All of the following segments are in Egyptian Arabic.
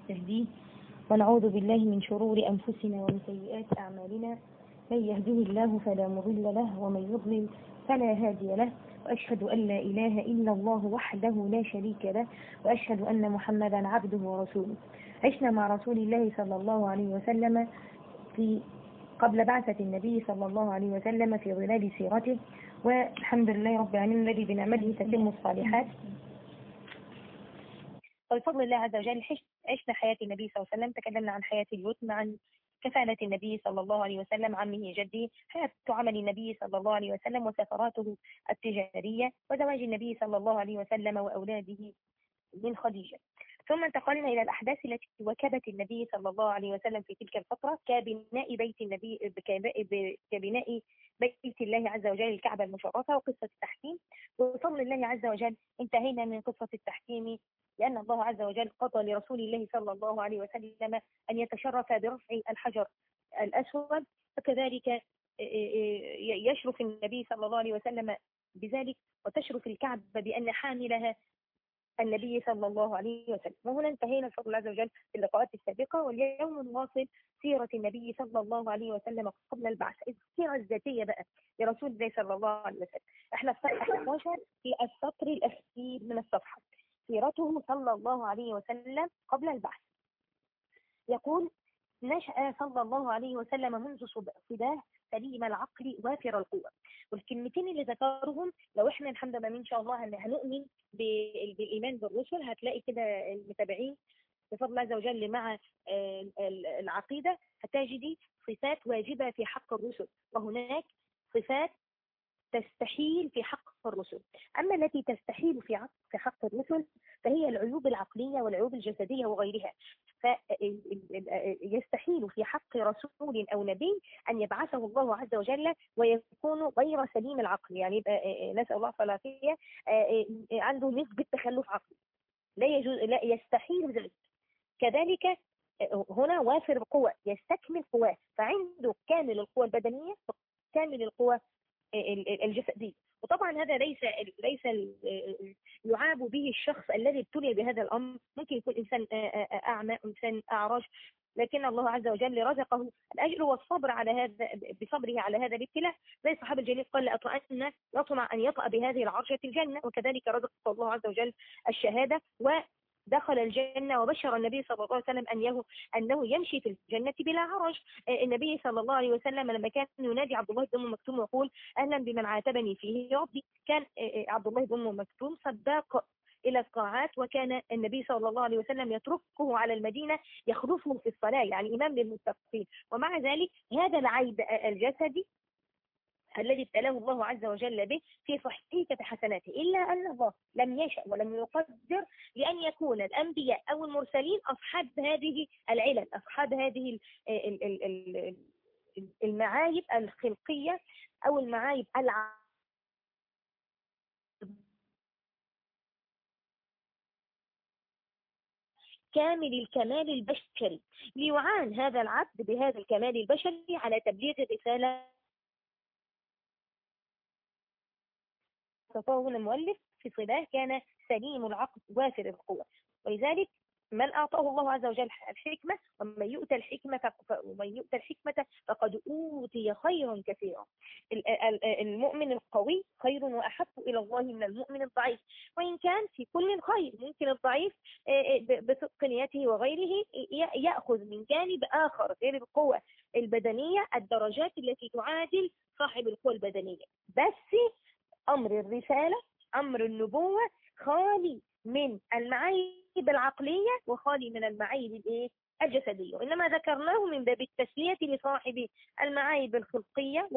نستهديه ونعوذ بالله من شرور أنفسنا ومن سيئات أعمالنا من يهده الله فلا مضل له ومن يضلل فلا هادي له وأشهد أن لا إله إلا الله وحده لا شريك له وأشهد أن محمدا عبده ورسوله عشنا مع رسول الله صلى الله عليه وسلم في قبل بعثة النبي صلى الله عليه وسلم في ظلال سيرته والحمد لله رب العالمين الذي بنعمته تتم الصالحات وبفضل الله عز وجل عشنا حياة النبي صلى الله عليه وسلم تكلمنا عن حياة اليتم عن كفالة النبي صلى الله عليه وسلم عمه جدي حياة عمل النبي صلى الله عليه وسلم وسفراته التجارية وزواج النبي صلى الله عليه وسلم وأولاده من خديجة ثم انتقلنا إلى الأحداث التي وكبت النبي صلى الله عليه وسلم في تلك الفترة كبناء بيت النبي كبناء بيت الله عز وجل الكعبة المشرفة وقصة التحكيم وبفضل الله عز وجل انتهينا من قصة التحكيم لأن الله عز وجل قضى لرسول الله صلى الله عليه وسلم أن يتشرف برفع الحجر الأسود وكذلك يشرف النبي صلى الله عليه وسلم بذلك وتشرف الكعبة بأن حاملها النبي صلى الله عليه وسلم وهنا انتهينا بفضل الله عز وجل في اللقاءات السابقة واليوم نواصل سيرة النبي صلى الله عليه وسلم قبل البعث السيرة الذاتية بقى لرسول الله صلى الله عليه وسلم احنا في 11 في السطر الأخير من الصفحة سيرته صلى الله عليه وسلم قبل البعث يقول نشأ صلى الله عليه وسلم منذ صباه سليم العقل وافر القوة والكلمتين اللي ذكرهم لو احنا الحمد لله ان شاء الله هنؤمن بالايمان بالرسل هتلاقي كده المتابعين بفضل الله عز وجل مع العقيدة هتجدي صفات واجبة في حق الرسل وهناك صفات تستحيل في حق الرسل أما التي تستحيل في في حق الرسل فهي العيوب العقلية والعيوب الجسدية وغيرها فيستحيل في حق رسول أو نبي أن يبعثه الله عز وجل ويكون غير سليم العقل يعني نسأل الله العافية عنده نسبة تخلف عقلي لا يجوز لا يستحيل ذلك كذلك هنا وافر القوة يستكمل قواه فعنده كامل القوى البدنية كامل القوى الجسدية وطبعا هذا ليس ليس يعاب به الشخص الذي ابتلي بهذا الامر ممكن يكون انسان اعمى انسان اعرج لكن الله عز وجل رزقه الاجر والصبر على هذا بصبره على هذا الابتلاء زي الصحابه الجليل قال لاطمئن يطمع ان يطأ بهذه العرشه الجنه وكذلك رزق الله عز وجل الشهاده و دخل الجنة وبشر النبي صلى الله عليه وسلم أنه, أنه يمشي في الجنة بلا عرج النبي صلى الله عليه وسلم لما كان ينادي عبد الله بن مكتوم ويقول أهلا بمن عاتبني فيه يا ربي كان عبد الله بن مكتوم صداق إلى القاعات وكان النبي صلى الله عليه وسلم يتركه على المدينة يخلفه في الصلاة يعني إمام للمتقين ومع ذلك هذا العيب الجسدي الذي ابتلاه الله عز وجل به في صحيفة حسناته إلا أن الله لم يشأ ولم يقدر لأن يكون الأنبياء أو المرسلين أصحاب هذه العلل أصحاب هذه المعايب الخلقية أو المعايب الع كامل الكمال البشري ليعان هذا العبد بهذا الكمال البشري على تبليغ الرسالة تطاول المؤلف في صباه كان سليم العقل وافر القوة ولذلك من أعطاه الله عز وجل الحكمة ومن يؤتى الحكمة ومن يؤتى الحكمة فقد أوتي خيرا كثيرا المؤمن القوي خير وأحب إلى الله من المؤمن الضعيف وإن كان في كل خير ممكن الضعيف بصدق نيته وغيره يأخذ من جانب آخر غير القوة البدنية الدرجات التي تعادل صاحب القوة البدنية بس أمر الرسالة أمر النبوة خالي من المعايب العقلية وخالي من المعايب الايه الجسدية وإنما ذكرناه من باب التسلية لصاحب المعايب الخلقية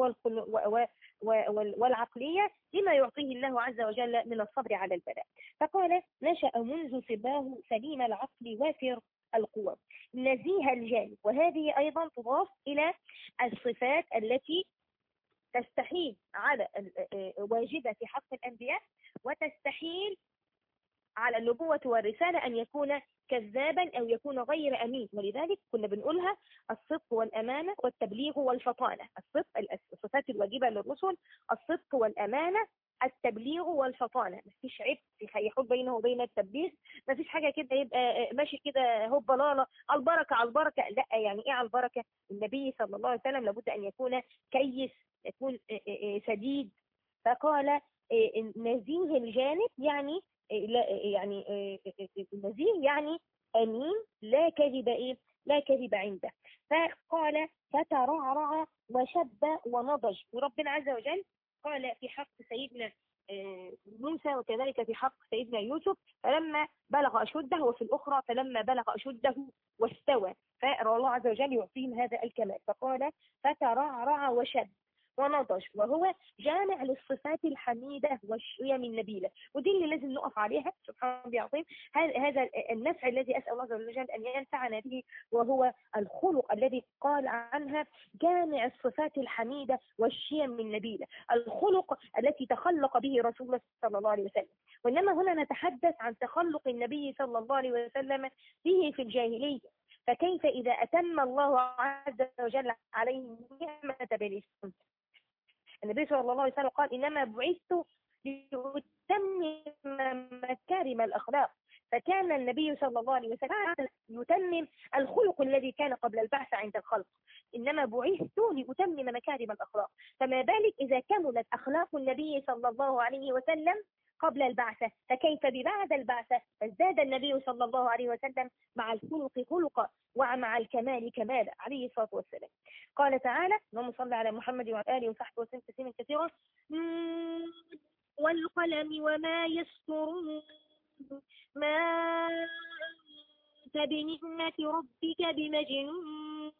والعقلية لما يعطيه الله عز وجل من الصبر على البلاء فقال نشأ منذ صباه سليم العقل وافر القوى نزيه الجانب وهذه أيضا تضاف إلى الصفات التي تستحيل على واجبة في حق الأنبياء وتستحيل على النبوة والرسالة أن يكون كذابا أو يكون غير أمين ولذلك كنا بنقولها الصدق والأمانة والتبليغ والفطانة الصدق الصفات الواجبة للرسل الصدق والأمانة التبليغ والفطانة مفيش عيب يحول بينه وبين التبليغ مفيش حاجة كده يبقى ماشي كده هوب ضلالة على البركة على البركة لا يعني ايه على البركة النبي صلى الله عليه وسلم لابد ان يكون كيس يكون سديد فقال نزيه الجانب يعني لا يعني نزيه يعني امين لا كذب ايه لا كذب عنده فقال فترعرع وشب ونضج وربنا عز وجل قال في حق سيدنا موسى وكذلك في حق سيدنا يوسف فلما بلغ أشده وفي الأخرى فلما بلغ أشده واستوى فالله عز وجل يعطيهم هذا الكمال فقال فترعرع وشب ونضج وهو جامع للصفات الحميدة والشيم النبيلة ودي اللي لازم نقف عليها سبحان الله العظيم هذا النفع الذي أسأل الله عز وجل أن ينفعنا به وهو الخلق الذي قال عنها جامع الصفات الحميدة والشيم النبيلة الخلق التي تخلق به رسول الله صلى الله عليه وسلم وإنما هنا نتحدث عن تخلق النبي صلى الله عليه وسلم به في الجاهلية فكيف إذا أتم الله عز وجل عليه نعمة بالإسلام النبي صلى الله عليه وسلم قال إنما بعثت لأتمم مكارم الأخلاق فكان النبي صلى الله عليه وسلم يتمم الخلق الذي كان قبل البعث عند الخلق إنما بعثت لأتمم مكارم الأخلاق فما بالك إذا كملت أخلاق النبي صلى الله عليه وسلم قبل البعثة فكيف ببعد البعثة فازداد النبي صلى الله عليه وسلم مع الخلق خلقا ومع الكمال كمالا عليه الصلاة والسلام قال تعالى اللهم صل على محمد وعلى آله وصحبه وسلم تسليما كثيرا والقلم وما يسطرون ما أنت بنعمة ربك بمجنون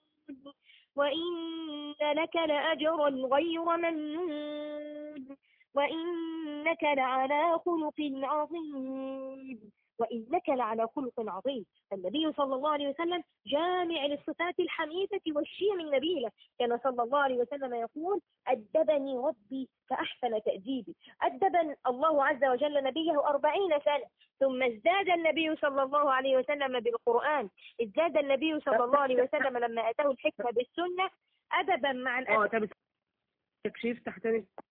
وإن لك لأجرا غير ممنون وإنك لعلى خلق عظيم وإنك لعلى خلق عظيم النبي صلى الله عليه وسلم جامع للصفات الحميدة والشيم النبيلة كان صلى الله عليه وسلم يقول أدبني ربي فأحسن تأديبي أدب الله عز وجل نبيه أربعين سنة ثم ازداد النبي صلى الله عليه وسلم بالقرآن ازداد النبي صلى الله عليه وسلم لما أتاه الحكمة بالسنة أدبا مع الأدب تكشيف تحت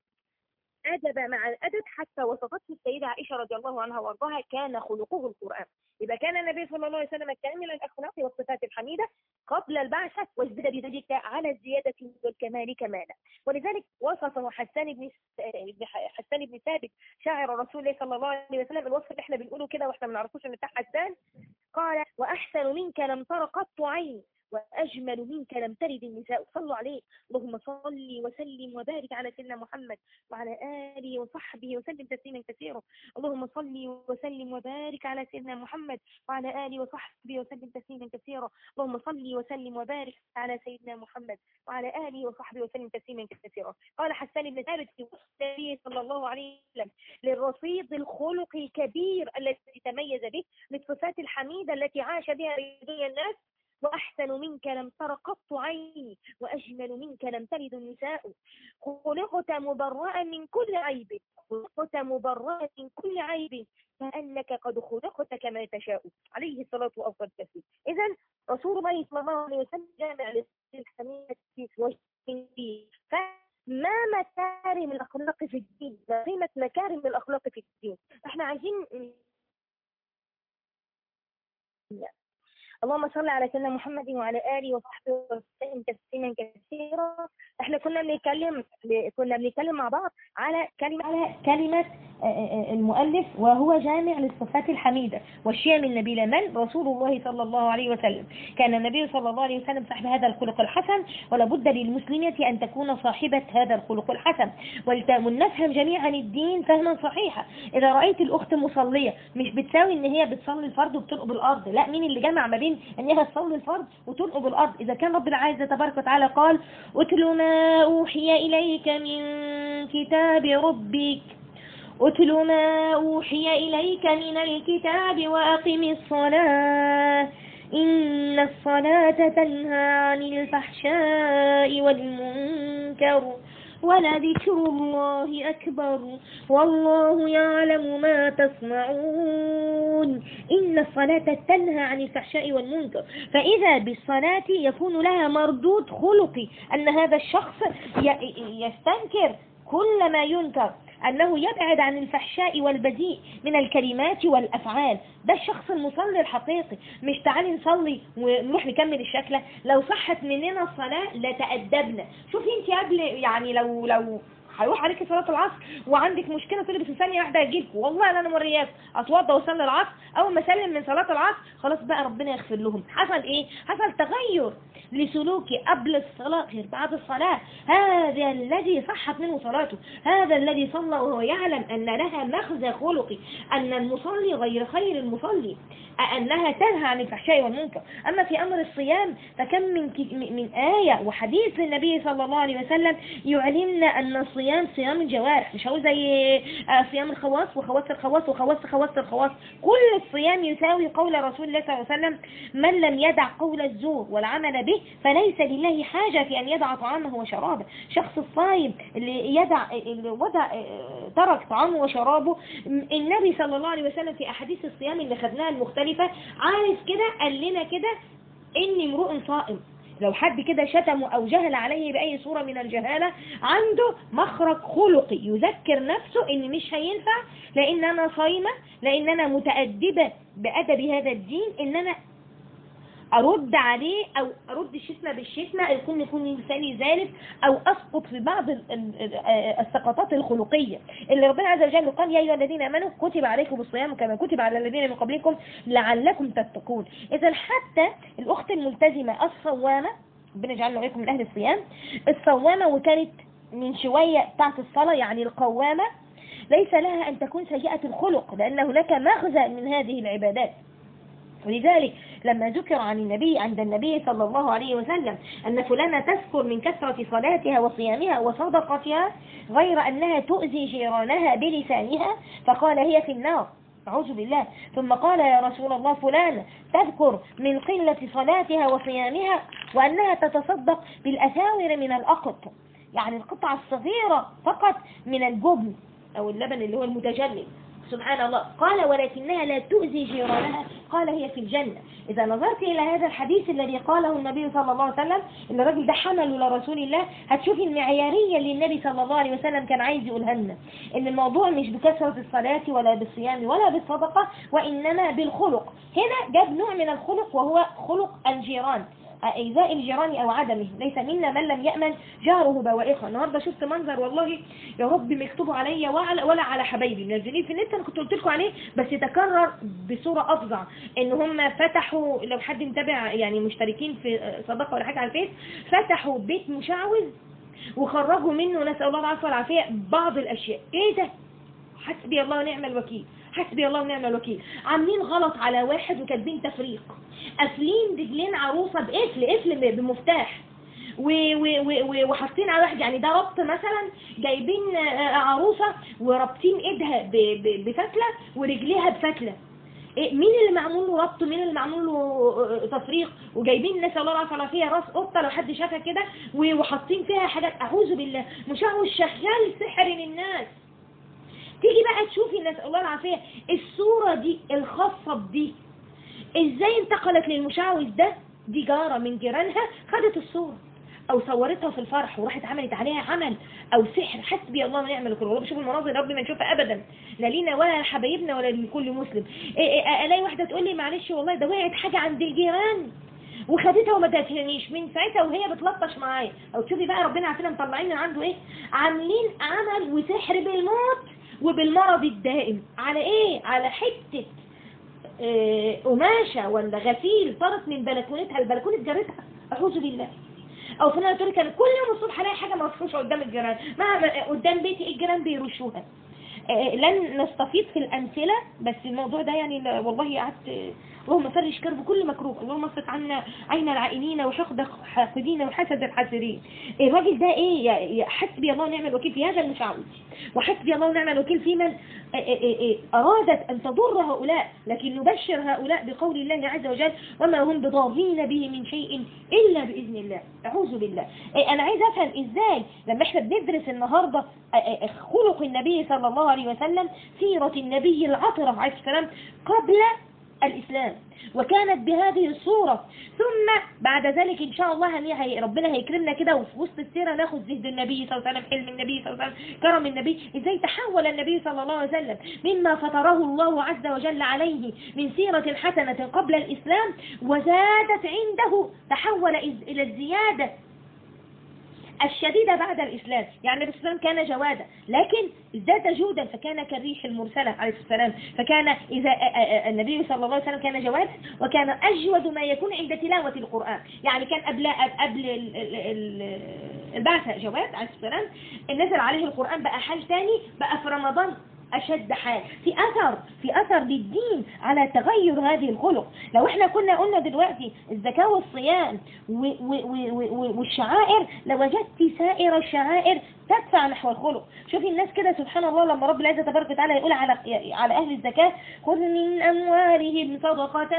أدب مع الأدب حتى وصفته السيدة عائشة رضي الله عنها وارضاها كان خلقه القرآن إذا كان النبي صلى الله عليه وسلم كامل الأخلاق والصفات الحميدة قبل البعثة وازداد بذلك على الزيادة والكمال كمالا ولذلك وصفه حسان بن حسان بن ثابت شاعر رسول الله صلى الله عليه وسلم الوصف اللي احنا بنقوله كده واحنا ما نعرفوش ان بتاع حسان قال وأحسن منك لم تر قط عين وأجمل منك لم ترد النساء صلوا عليه اللهم صل وسلم وبارك على سيدنا محمد وعلى آله وصحبه وسلم تسليما كثيرا اللهم صل وسلم وبارك على سيدنا محمد وعلى آله وصحبه وسلم تسليما كثيرا اللهم صل وسلم وبارك على سيدنا محمد وعلى آله وصحبه وسلم تسليما كثيرا قال حسان بن ثابت في النبي صلى الله عليه وسلم للرصيد الخلقي الكبير الذي تميز به للصفات الحميدة التي عاش بها رجال الناس وأحسن منك لم تر قط عيني وأجمل منك لم تلد النساء خلقت مبرأ من كل عيب خلقت مبرأ من كل عيب فأنك قد خلقت كما تشاء عليه الصلاة والسلام التسليم إذا رسول الله صلى الله عليه وسلم جامع للحمية والدين فما مكارم الأخلاق في الدين قيمة مكارم الأخلاق في الدين احنا عايزين اللهم صل على سيدنا محمد وعلى اله وصحبه وسلم تسليما كثيرا احنا كنا بنتكلم كنا بنتكلم مع بعض على كلمه على كلمه المؤلف وهو جامع للصفات الحميدة والشيم النبيلة من رسول الله صلى الله عليه وسلم كان النبي صلى الله عليه وسلم صاحب هذا الخلق الحسن ولابد للمسلمة أن تكون صاحبة هذا الخلق الحسن ولنفهم جميعا الدين فهما صحيحا إذا رأيت الأخت مصلية مش بتساوي إن هي بتصلي الفرض وبتنقب الأرض لا مين اللي جمع ما بين إن هي تصلي الفرض وتنقب الأرض إذا كان رب العزة تبارك وتعالى قال اتل ما أوحي إليك من كتاب ربك أتل ما أوحي إليك من الكتاب وأقم الصلاة إن الصلاة تنهى عن الفحشاء والمنكر ولذكر الله أكبر والله يعلم ما تصنعون إن الصلاة تنهى عن الفحشاء والمنكر فإذا بالصلاة يكون لها مردود خلقي أن هذا الشخص يستنكر كل ما ينكر أنه يبعد عن الفحشاء والبذيء من الكلمات والأفعال ده الشخص المصلي الحقيقي مش تعالي نصلي ونروح نكمل الشكلة لو صحت مننا الصلاة لتأدبنا شوفي انت قبل يعني لو لو هيروح عليكي صلاة العصر وعندك مشكلة تقولي بس ثانية واحدة هجيلك والله لا انا مرياك اتوضى واصلي العصر اول ما اسلم من صلاة العصر خلاص بقى ربنا يغفر لهم حصل ايه حصل تغير لسلوكي قبل الصلاة غير بعد الصلاة هذا الذي صحت منه صلاته هذا الذي صلى وهو يعلم أن لها مخزى خلقي أن المصلي غير خير المصلي أنها تنهى عن الفحشاء والمنكر أما في أمر الصيام فكم من ك- من آية وحديث للنبي صلى الله عليه وسلم يعلمنا أن الصيام صيام الجوارح مش هو زي آه، صيام الخواص وخواص الخواص وخواص خواص الخواص كل الصيام يساوي قول رسول الله صلى الله عليه وسلم من لم يدع قول الزور والعمل به فليس لله حاجة في أن يدع طعامه وشرابه شخص الصايم اللي يدع اللي وضع آه، ترك طعامه وشرابه النبي صلى الله عليه وسلم في أحاديث الصيام اللي خدناها المختلفة عارف كده قال لنا كده إني امرؤ صائم لو حد كده شتمه أو جهل عليه بأي صورة من الجهالة عنده مخرج خلقي يذكر نفسه إن مش هينفع لأن أنا صايمة لأن أنا متأدبة بأدب هذا الدين إن أنا أرد عليه أو أرد الشتمة بالشتمة يكون يكون لساني زالف أو أسقط في بعض ال- ال- ال- آه، السقطات الخلقية اللي ربنا عز وجل قال يا أيها الذين آمنوا كتب عليكم الصيام كما كتب على الذين من قبلكم لعلكم تتقون إذا حتى الأخت الملتزمة الصوامة ربنا يجعلنا وإياكم من أهل الصيام الصوامة وكانت من شوية بتاعت الصلاة يعني القوامة ليس لها أن تكون سيئة الخلق لأن هناك مغزى من هذه العبادات ولذلك لما ذكر عن النبي عند النبي صلى الله عليه وسلم أن فلانة تذكر من كثرة صلاتها وصيامها وصدقتها غير أنها تؤذي جيرانها بلسانها فقال هي في النار أعوذ بالله ثم قال يا رسول الله فلان تذكر من قلة صلاتها وصيامها وأنها تتصدق بالأساور من الأقط يعني القطعة الصغيرة فقط من الجبن أو اللبن اللي هو المتجمد سبحان الله قال ولكنها لا تؤذي جيرانها قال هي في الجنة إذا نظرت إلى هذا الحديث الذي قاله النبي صلى الله عليه وسلم إن الرجل ده حمله لرسول الله هتشوفي المعيارية اللي النبي صلى الله عليه وسلم كان عايز يقولها لنا إن الموضوع مش بكثرة الصلاة ولا بالصيام ولا بالصدقة وإنما بالخلق هنا جاب نوع من الخلق وهو خلق الجيران إيذاء الجيران أو عدمه ليس منا من لم يأمن جاره بوائقه النهاردة شفت منظر والله يا رب مكتوب عليا وعلى ولا على حبايبي منزلين في النت أنا كنت قلت لكم عليه بس تكرر بصورة أفظع إن هم فتحوا لو حد متابع يعني مشتركين في صداقة ولا حاجة على الفيس فتحوا بيت مشعوذ وخرجوا منه نسأل الله العافية والعافية بعض الأشياء إيه ده حسبي الله ونعم الوكيل حسبي الله ونعم الوكيل عاملين غلط على واحد وكاتبين تفريق قافلين رجلين عروسة بقفل قفل بمفتاح و- و- و- و- وحاطين على واحد يعني ده ربط مثلا جايبين آه، عروسة ورابطين ايدها ب- ب- بفتلة ورجليها بفتلة إيه مين اللي معمول له ربط مين اللي معمول له آه، تفريق وجايبين ناس الله العافيه فيها راس قطه لو حد شافها كده و- وحاطين فيها حاجات اعوذ بالله مشوش شغال سحر للناس تيجي بقى تشوفي الناس الله العافية الصورة دي الخاصة بدي ازاي انتقلت للمشعوذ ده دي جارة من جيرانها خدت الصورة او صورتها في الفرح وراحت عملت عليها عمل او سحر حسبي الله ونعم الوكيل والله بشوف المناظر ربي ما نشوفها ابدا لا لينا ولا لحبايبنا ولا لكل مسلم إيه إيه الاقي واحده تقول لي معلش والله ده وقعت حاجه عند الجيران وخدتها وما ادتهانيش من ساعتها وهي بتلطش معايا او تشوفي بقى ربنا عارفين مطلعين من عنده ايه عاملين عمل وسحر بالموت وبالمرض الدائم على ايه على حته آه، قماشه ولا غسيل طارت من بلكونتها البلكونه جارتها اعوذ بالله او فلانه تقول لك انا كل يوم الصبح الاقي حاجه مرشوشه قدام الجيران ما قدام بيتي الجيران بيرشوها آه، لن نستفيض في الأمثلة بس الموضوع ده يعني لا- والله قعدت آه، اللهم فرج كرب كل مكروه اللهم اصرف عنا عين العائنين وحقد الحاقدين وحسد الحاسدين الراجل ده ايه يا- يا حسبي الله ونعم الوكيل في هذا المشعوذ وحسبي الله ونعم الوكيل في من آه، آه، آه، آه، أرادت أن تضر هؤلاء لكن نبشر هؤلاء بقول الله عز وجل وما هم بضارين به من شيء إلا بإذن الله أعوذ بالله آه، أنا عايز أفهم إزاي لما إحنا بندرس النهاردة آه، آه، خلق النبي صلى الله عليه وسلم سيرة النبي العطرة عليه السلام قبل الإسلام وكانت بهذه الصورة ثم بعد ذلك إن شاء الله هني- هي ربنا هيكرمنا كده وفي وسط السيرة ناخد زهد النبي صلى الله عليه وسلم حلم النبي صلى الله عليه وسلم كرم النبي إزاي تحول النبي صلى الله عليه وسلم مما فطره الله عز وجل عليه من سيرة حسنة قبل الإسلام وزادت عنده تحول إز- إلى الزيادة الشديدة بعد الإسلام يعني النبي صلى الله عليه وسلم كان جوادا لكن ازداد جودا فكان كالريح المرسلة عليه الصلاة والسلام فكان إذا آ- آ- آ- النبي صلى الله عليه وسلم كان جوادا وكان أجود ما يكون عند تلاوة القرآن يعني كان قبل قبل ال- ال- ال- البعثة جواد عليه الصلاة والسلام نزل عليه القرآن بقى حال تاني بقى في رمضان أشد حال في أثر في أثر للدين على تغير هذه الخلق لو احنا كنا قلنا دلوقتي الزكاة والصيام و- و- و- و- والشعائر لوجدت سائر الشعائر تدفع نحو الخلق شوفي الناس كده سبحان الله لما رب العزة تبارك وتعالى يقول على على أهل الزكاة خذ من أموالهم صدقة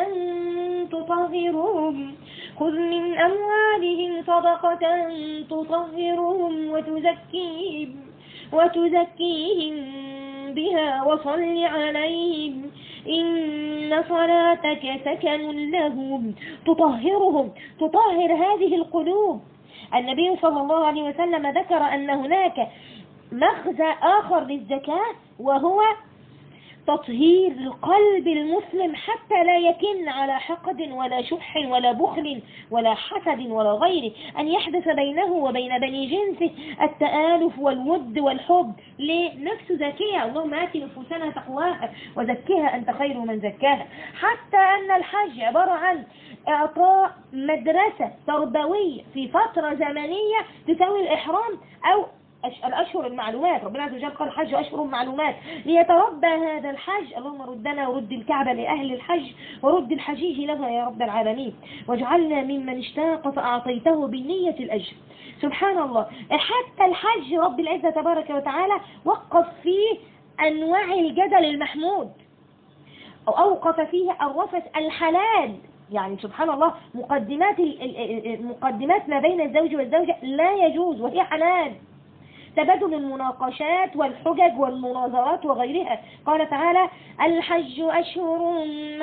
تطهرهم خذ من أموالهم صدقة تطهرهم وتزكيهم وتزكيهم بها وصل عليهم إن صلاتك سكن لهم تطهرهم تطهر هذه القلوب النبي صلى الله عليه وسلم ذكر أن هناك مخزى آخر للزكاة وهو تطهير القلب المسلم حتى لا يكن على حقد ولا شح ولا بخل ولا حسد ولا غيره أن يحدث بينه وبين بني جنسه التآلف والود والحب لنفس زكية اللهم آت نفوسنا تقواها وزكها أنت خير من زكاها حتى أن الحج عبارة عن إعطاء مدرسة تربوية في فترة زمنية تساوي الإحرام أو أش- الأشهر المعلومات ربنا عز وجل قال حج أشهر معلومات ليتربى هذا الحج اللهم ردنا ورد الكعبة لأهل الحج ورد الحجيج لها يا رب العالمين واجعلنا ممن اشتاق فأعطيته بنية الأجر سبحان الله حتى الحج رب العزة تبارك وتعالى وقف فيه أنواع الجدل المحمود أو أوقف فيه الرفث الحلال يعني سبحان الله مقدمات ال- ال- ال- مقدمات ما بين الزوج والزوجة لا يجوز وهي حلال تبادل المناقشات والحجج والمناظرات وغيرها قال تعالى الحج أشهر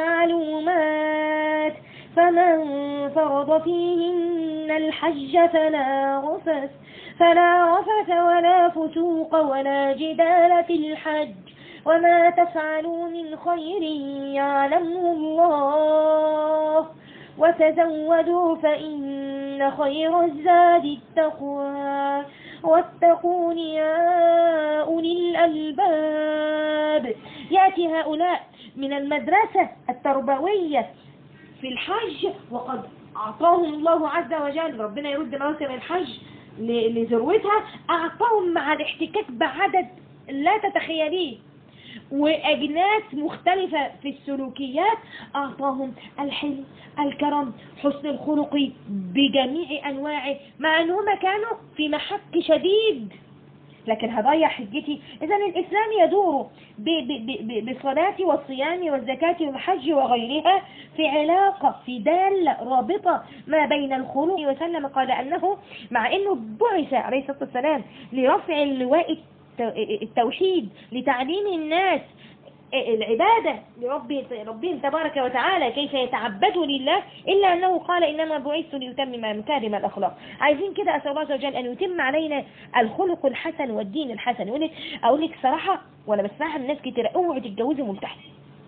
معلومات فمن فرض فيهن الحج فلا رفث فلا رفث ولا فسوق ولا جدال في الحج وما تفعلوا من خير يعلمه الله وتزودوا فإن خير الزاد التقوى واتقون يا أولي الألباب يأتي هؤلاء من المدرسة التربوية في الحج وقد أعطاهم الله عز وجل ربنا يرد موسم الحج ل- لذروتها أعطاهم مع الاحتكاك بعدد لا تتخيليه وأجناس مختلفة في السلوكيات أعطاهم الحلم الكرم حسن الخلق بجميع أنواعه مع أنهما كانوا في محك شديد لكن هضيع حجتي إذا الإسلام يدور ب- ب- ب- ب- بالصلاة والصيام والزكاة والحج وغيرها في علاقة في دالة رابطة ما بين الخلق وسلم قال أنه مع أنه بعث عليه الصلاة والسلام لرفع اللواء الت- التوحيد لتعليم الناس العبادة لرب ربهم تبارك وتعالى كيف يتعبدوا لله إلا أنه قال إنما بعثت ليتمم مكارم الأخلاق عايزين كده أسأل الله عز وجل أن يتم علينا الخلق الحسن والدين الحسن يقول لك أقول لك صراحة وأنا بسمعها من ناس كتير اوعي تتجوزي ملتحي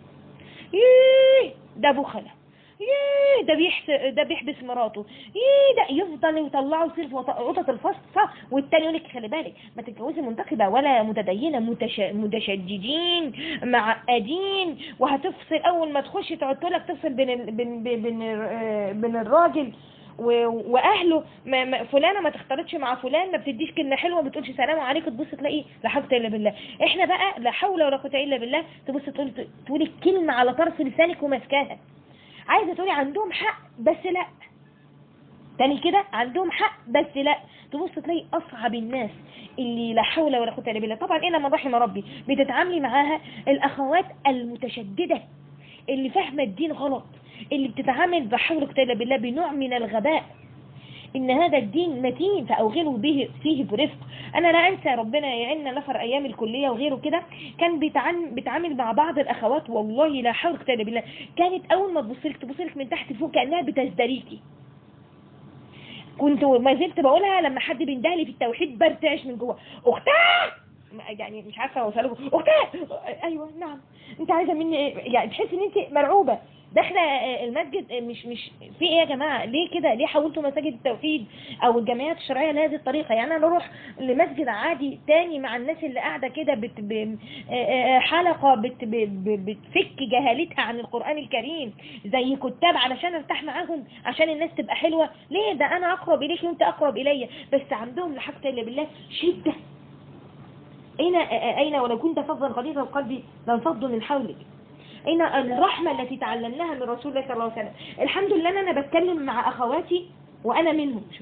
ييه ده بخلة ييه ده بيحس ده بيحبس مراته ييه ده يفضل يطلعوا سلف قطط الفصة والتاني يقول لك خلي بالك ما تتجوزي منتقبة ولا متدينة متش... متشددين معقدين وهتفصل اول ما تخش تقعد لك تفصل بين ال... بين بين بين, ال- بين الراجل و... واهله ما... ما... فلانه ما تختلطش مع فلان ما بتديش كلمه حلوه ما بتقولش سلام عليكم تبص تلاقي لا حول الا بالله احنا بقى لا حول ولا قوه الا بالله تبص تقول تقولي الكلمه على طرف لسانك وماسكاها عايزه تقولي عندهم حق بس لا تاني كده عندهم حق بس لا تبص تلاقي اصعب الناس اللي لا حول ولا قوه الا بالله طبعا الا من رحم ربي بتتعاملي معاها الاخوات المتشدده اللي فاهمه الدين غلط اللي بتتعامل بحول قوه الا بالله بنوع من الغباء إن هذا الدين متين فأوغلوا به فيه برفق أنا لا أنسى ربنا يعيننا نفر أيام الكلية وغيره كده كان بيتعامل, بيتعامل مع بعض الأخوات والله لا حول ولا قوة إلا بالله كانت أول ما تبص لك تبص لك من تحت لفوق كأنها بتزدريكي كنت ما زلت بقولها لما حد بيندهلي في التوحيد برتعش من جوه اختها يعني مش عارفه اوصله اختها ايوه نعم انت عايزه مني ايه يعني تحس ان انت مرعوبه ده احنا المسجد مش مش في ايه يا جماعه ليه كده ليه حولتوا مساجد التوحيد او الجمعيات الشرعيه لهذه الطريقه يعني انا اروح لمسجد عادي تاني مع الناس اللي قاعده كده بت ب- حلقه بت ب- ب- بتفك جهالتها عن القران الكريم زي كتاب علشان ارتاح معاهم عشان الناس تبقى حلوه ليه ده انا اقرب اليك وانت اقرب الي بس عندهم لا حاجه الا بالله شده أين أين ولو كنت فظا غليظ القلب لانفضوا من حولك أين الرحمة التي تعلمناها من رسول الله صلى الله عليه وسلم الحمد لله أن أنا بتكلم مع أخواتي وأنا منهم شو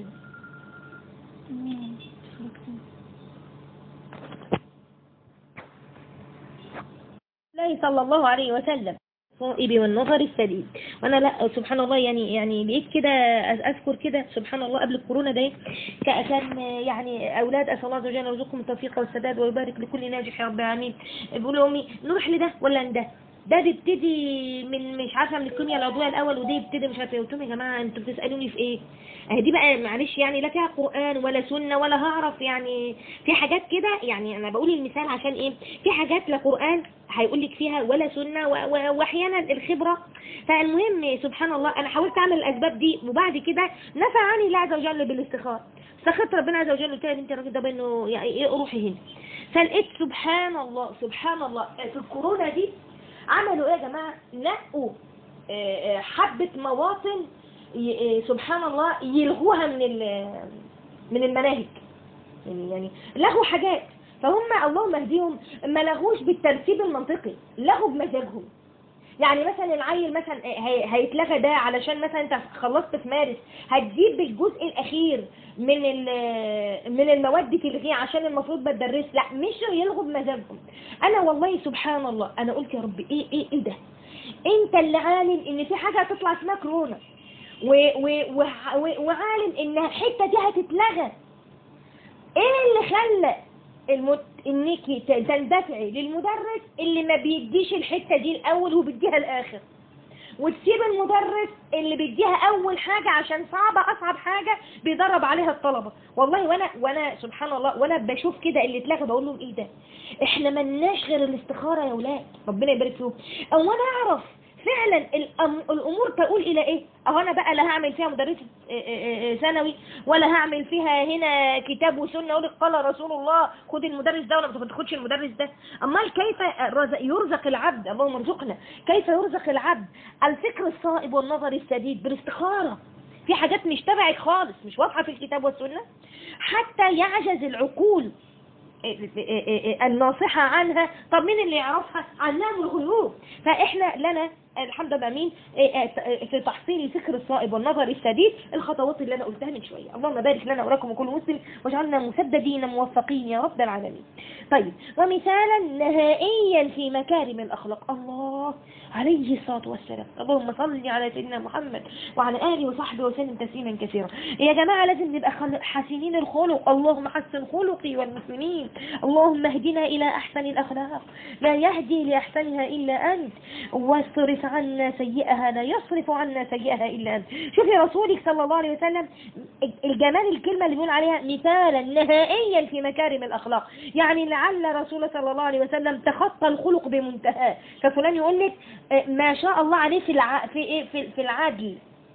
الله صلى الله عليه وسلم الصائب والنظر السديد وانا لا سبحان الله يعني يعني لقيت كده اذكر كده سبحان الله قبل الكورونا ده ك- كان يعني اولاد اسال الله عز وجل يرزقهم التوفيق والسداد ويبارك لكل ناجح يا رب العالمين بيقولوا امي نروح لده ولا لده ده بيبتدي من مش عارفه من الكيمياء العضويه الاول وده يبتدي مش عارفه قلت لهم يا جماعه انتوا بتسالوني في ايه اهي دي بقى معلش يعني لا فيها قران ولا سنه ولا هعرف يعني في حاجات كده يعني انا بقول المثال عشان ايه في حاجات لا قران هيقول لك فيها ولا سنه و- و- واحيانا الخبره فالمهم سبحان الله انا حاولت اعمل الاسباب دي وبعد كده نفع عني الله عز وجل بالاستخاره استخرت ربنا عز وجل قلت لها يا بنتي الراجل ده بانه يعني ايه روحي هنا فلقيت سبحان الله سبحان الله في الكورونا دي عملوا ايه يا جماعه نقوا آه، آه، حبه مواطن ي- آه، سبحان الله يلغوها من ال- من المناهج يعني يعني لغوا حاجات فهم اللهم اهديهم ما لغوش بالترتيب المنطقي لغوا بمزاجهم يعني مثلا العيل مثلا هي- هيتلغى ده علشان مثلا انت خلصت في مارس هتجيب الجزء الاخير من ال- من المواد تلغيه عشان المفروض بتدرس لا مش يلغوا بمزاجهم انا والله سبحان الله انا قلت يا رب ايه ايه ايه ده انت اللي عالم ان في حاجه هتطلع اسمها كورونا و و و و وعالم ان الحته دي هتتلغى ايه اللي خلى المت... انك ت- تندفعي للمدرس اللي ما بيديش الحته دي الاول وبيديها الاخر وتسيب المدرس اللي بيديها اول حاجه عشان صعبه اصعب حاجه بيدرب عليها الطلبه والله وانا وانا سبحان الله وانا بشوف كده اللي اتلغى بقول لهم ايه ده احنا ملناش غير الاستخاره يا ولاد ربنا يبارك فيهم او انا اعرف فعلا الأم- الامور تقول الى ايه اهو انا بقى لا هعمل فيها مدرسه آه، آه، آه، ثانوي ولا هعمل فيها هنا كتاب وسنه اقول لك قال رسول الله خد المدرس ده ولا ما تاخدش المدرس ده امال كيف رز- يرزق العبد اللهم ارزقنا كيف يرزق العبد الفكر الصائب والنظر السديد بالاستخاره في حاجات مش تبعك خالص مش واضحه في الكتاب والسنه حتى يعجز العقول الناصحة عنها طب مين اللي يعرفها علام الغيوب فإحنا لنا الحمد لله مين في تحصيل الفكر الصائب والنظر السديد الخطوات اللي أنا قلتها من شوية اللهم بارك لنا ولكم وكل مسلم واجعلنا مسددين موفقين يا رب العالمين طيب ومثالا نهائيا في مكارم الأخلاق الله عليه الصلاة والسلام اللهم صل على سيدنا محمد وعلى آله وصحبه وسلم تسليما كثيرا يا جماعة لازم نبقى خل- حسنين الخلق اللهم حسن خلقي والمسلمين اللهم اهدنا إلى أحسن الأخلاق لا يهدي لأحسنها إلا أنت واصرف عنا سيئها لا يصرف عنا سيئها إلا أنت شوفي رسولك صلى الله عليه وسلم الجمال الكلمة اللي بيقول عليها مثالا نهائيا في مكارم الأخلاق يعني لعل رسول صلى الله عليه وسلم تخطى الخلق بمنتهاه ففلان يقول لك آه، ما شاء الله عليه في الع... في إيه؟ في في العدل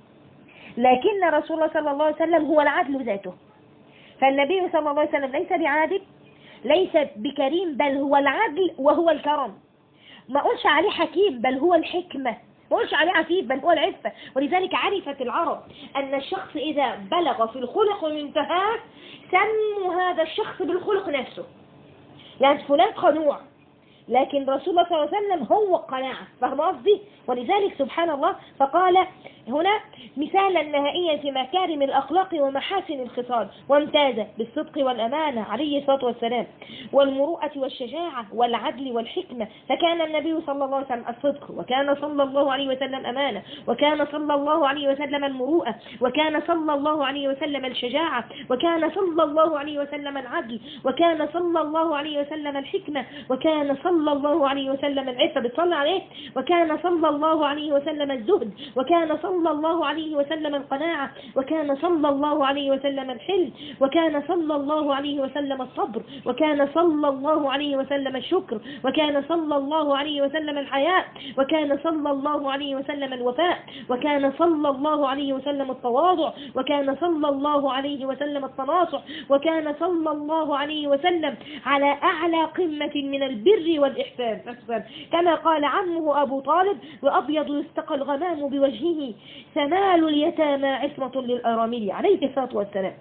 لكن رسول الله صلى الله عليه وسلم هو العدل ذاته فالنبي صلى الله عليه وسلم ليس بعادل ليس بكريم بل هو العدل وهو الكرم ما قلش عليه حكيم بل هو الحكمة ما قلش عليه عفيف بل هو العفة ولذلك عرفت العرب أن الشخص إذا بلغ في الخلق منتهاه سموا هذا الشخص بالخلق نفسه يعني فلان قنوع لكن رسول الله صلى الله عليه وسلم هو القناعة فاهم قصدي ولذلك سبحان الله فقال هنا مثال مثالا نهائيا في مكارم الأخلاق ومحاسن الخصال وامتاز بالصدق والأمانة عليه الصلاة والسلام والمروءة والشجاعة والعدل والحكمة فكان النبي صلى الله عليه وسلم الصدق وكان صلى الله عليه وسلم أمانة وكان صلى الله عليه وسلم المروءة وكان صلى الله عليه وسلم الشجاعة وكان صلى الله عليه وسلم العدل وكان صلى الله عليه وسلم الحكمة وكان صلى الله عليه وسلم العفة بتصلي عليه وكان صلى الله عليه وسلم الزهد وكان صلى الله عليه وسلم القناعة وكان صلى الله عليه وسلم الحلم وكان صلى الله عليه وسلم الصبر وكان صلى الله عليه وسلم الشكر وكان صلى الله عليه وسلم الحياء وكان صلى الله عليه وسلم الوفاء وكان صلى الله عليه وسلم التواضع وكان صلى الله عليه وسلم التناصح وكان صلى الله عليه وسلم على أعلى قمة من البر والإحسان كما قال عمه أبو طالب وأبيض يستقى الغمام بوجهه ثمال اليتامى عصمة للأرامل عليه الصلاة والسلام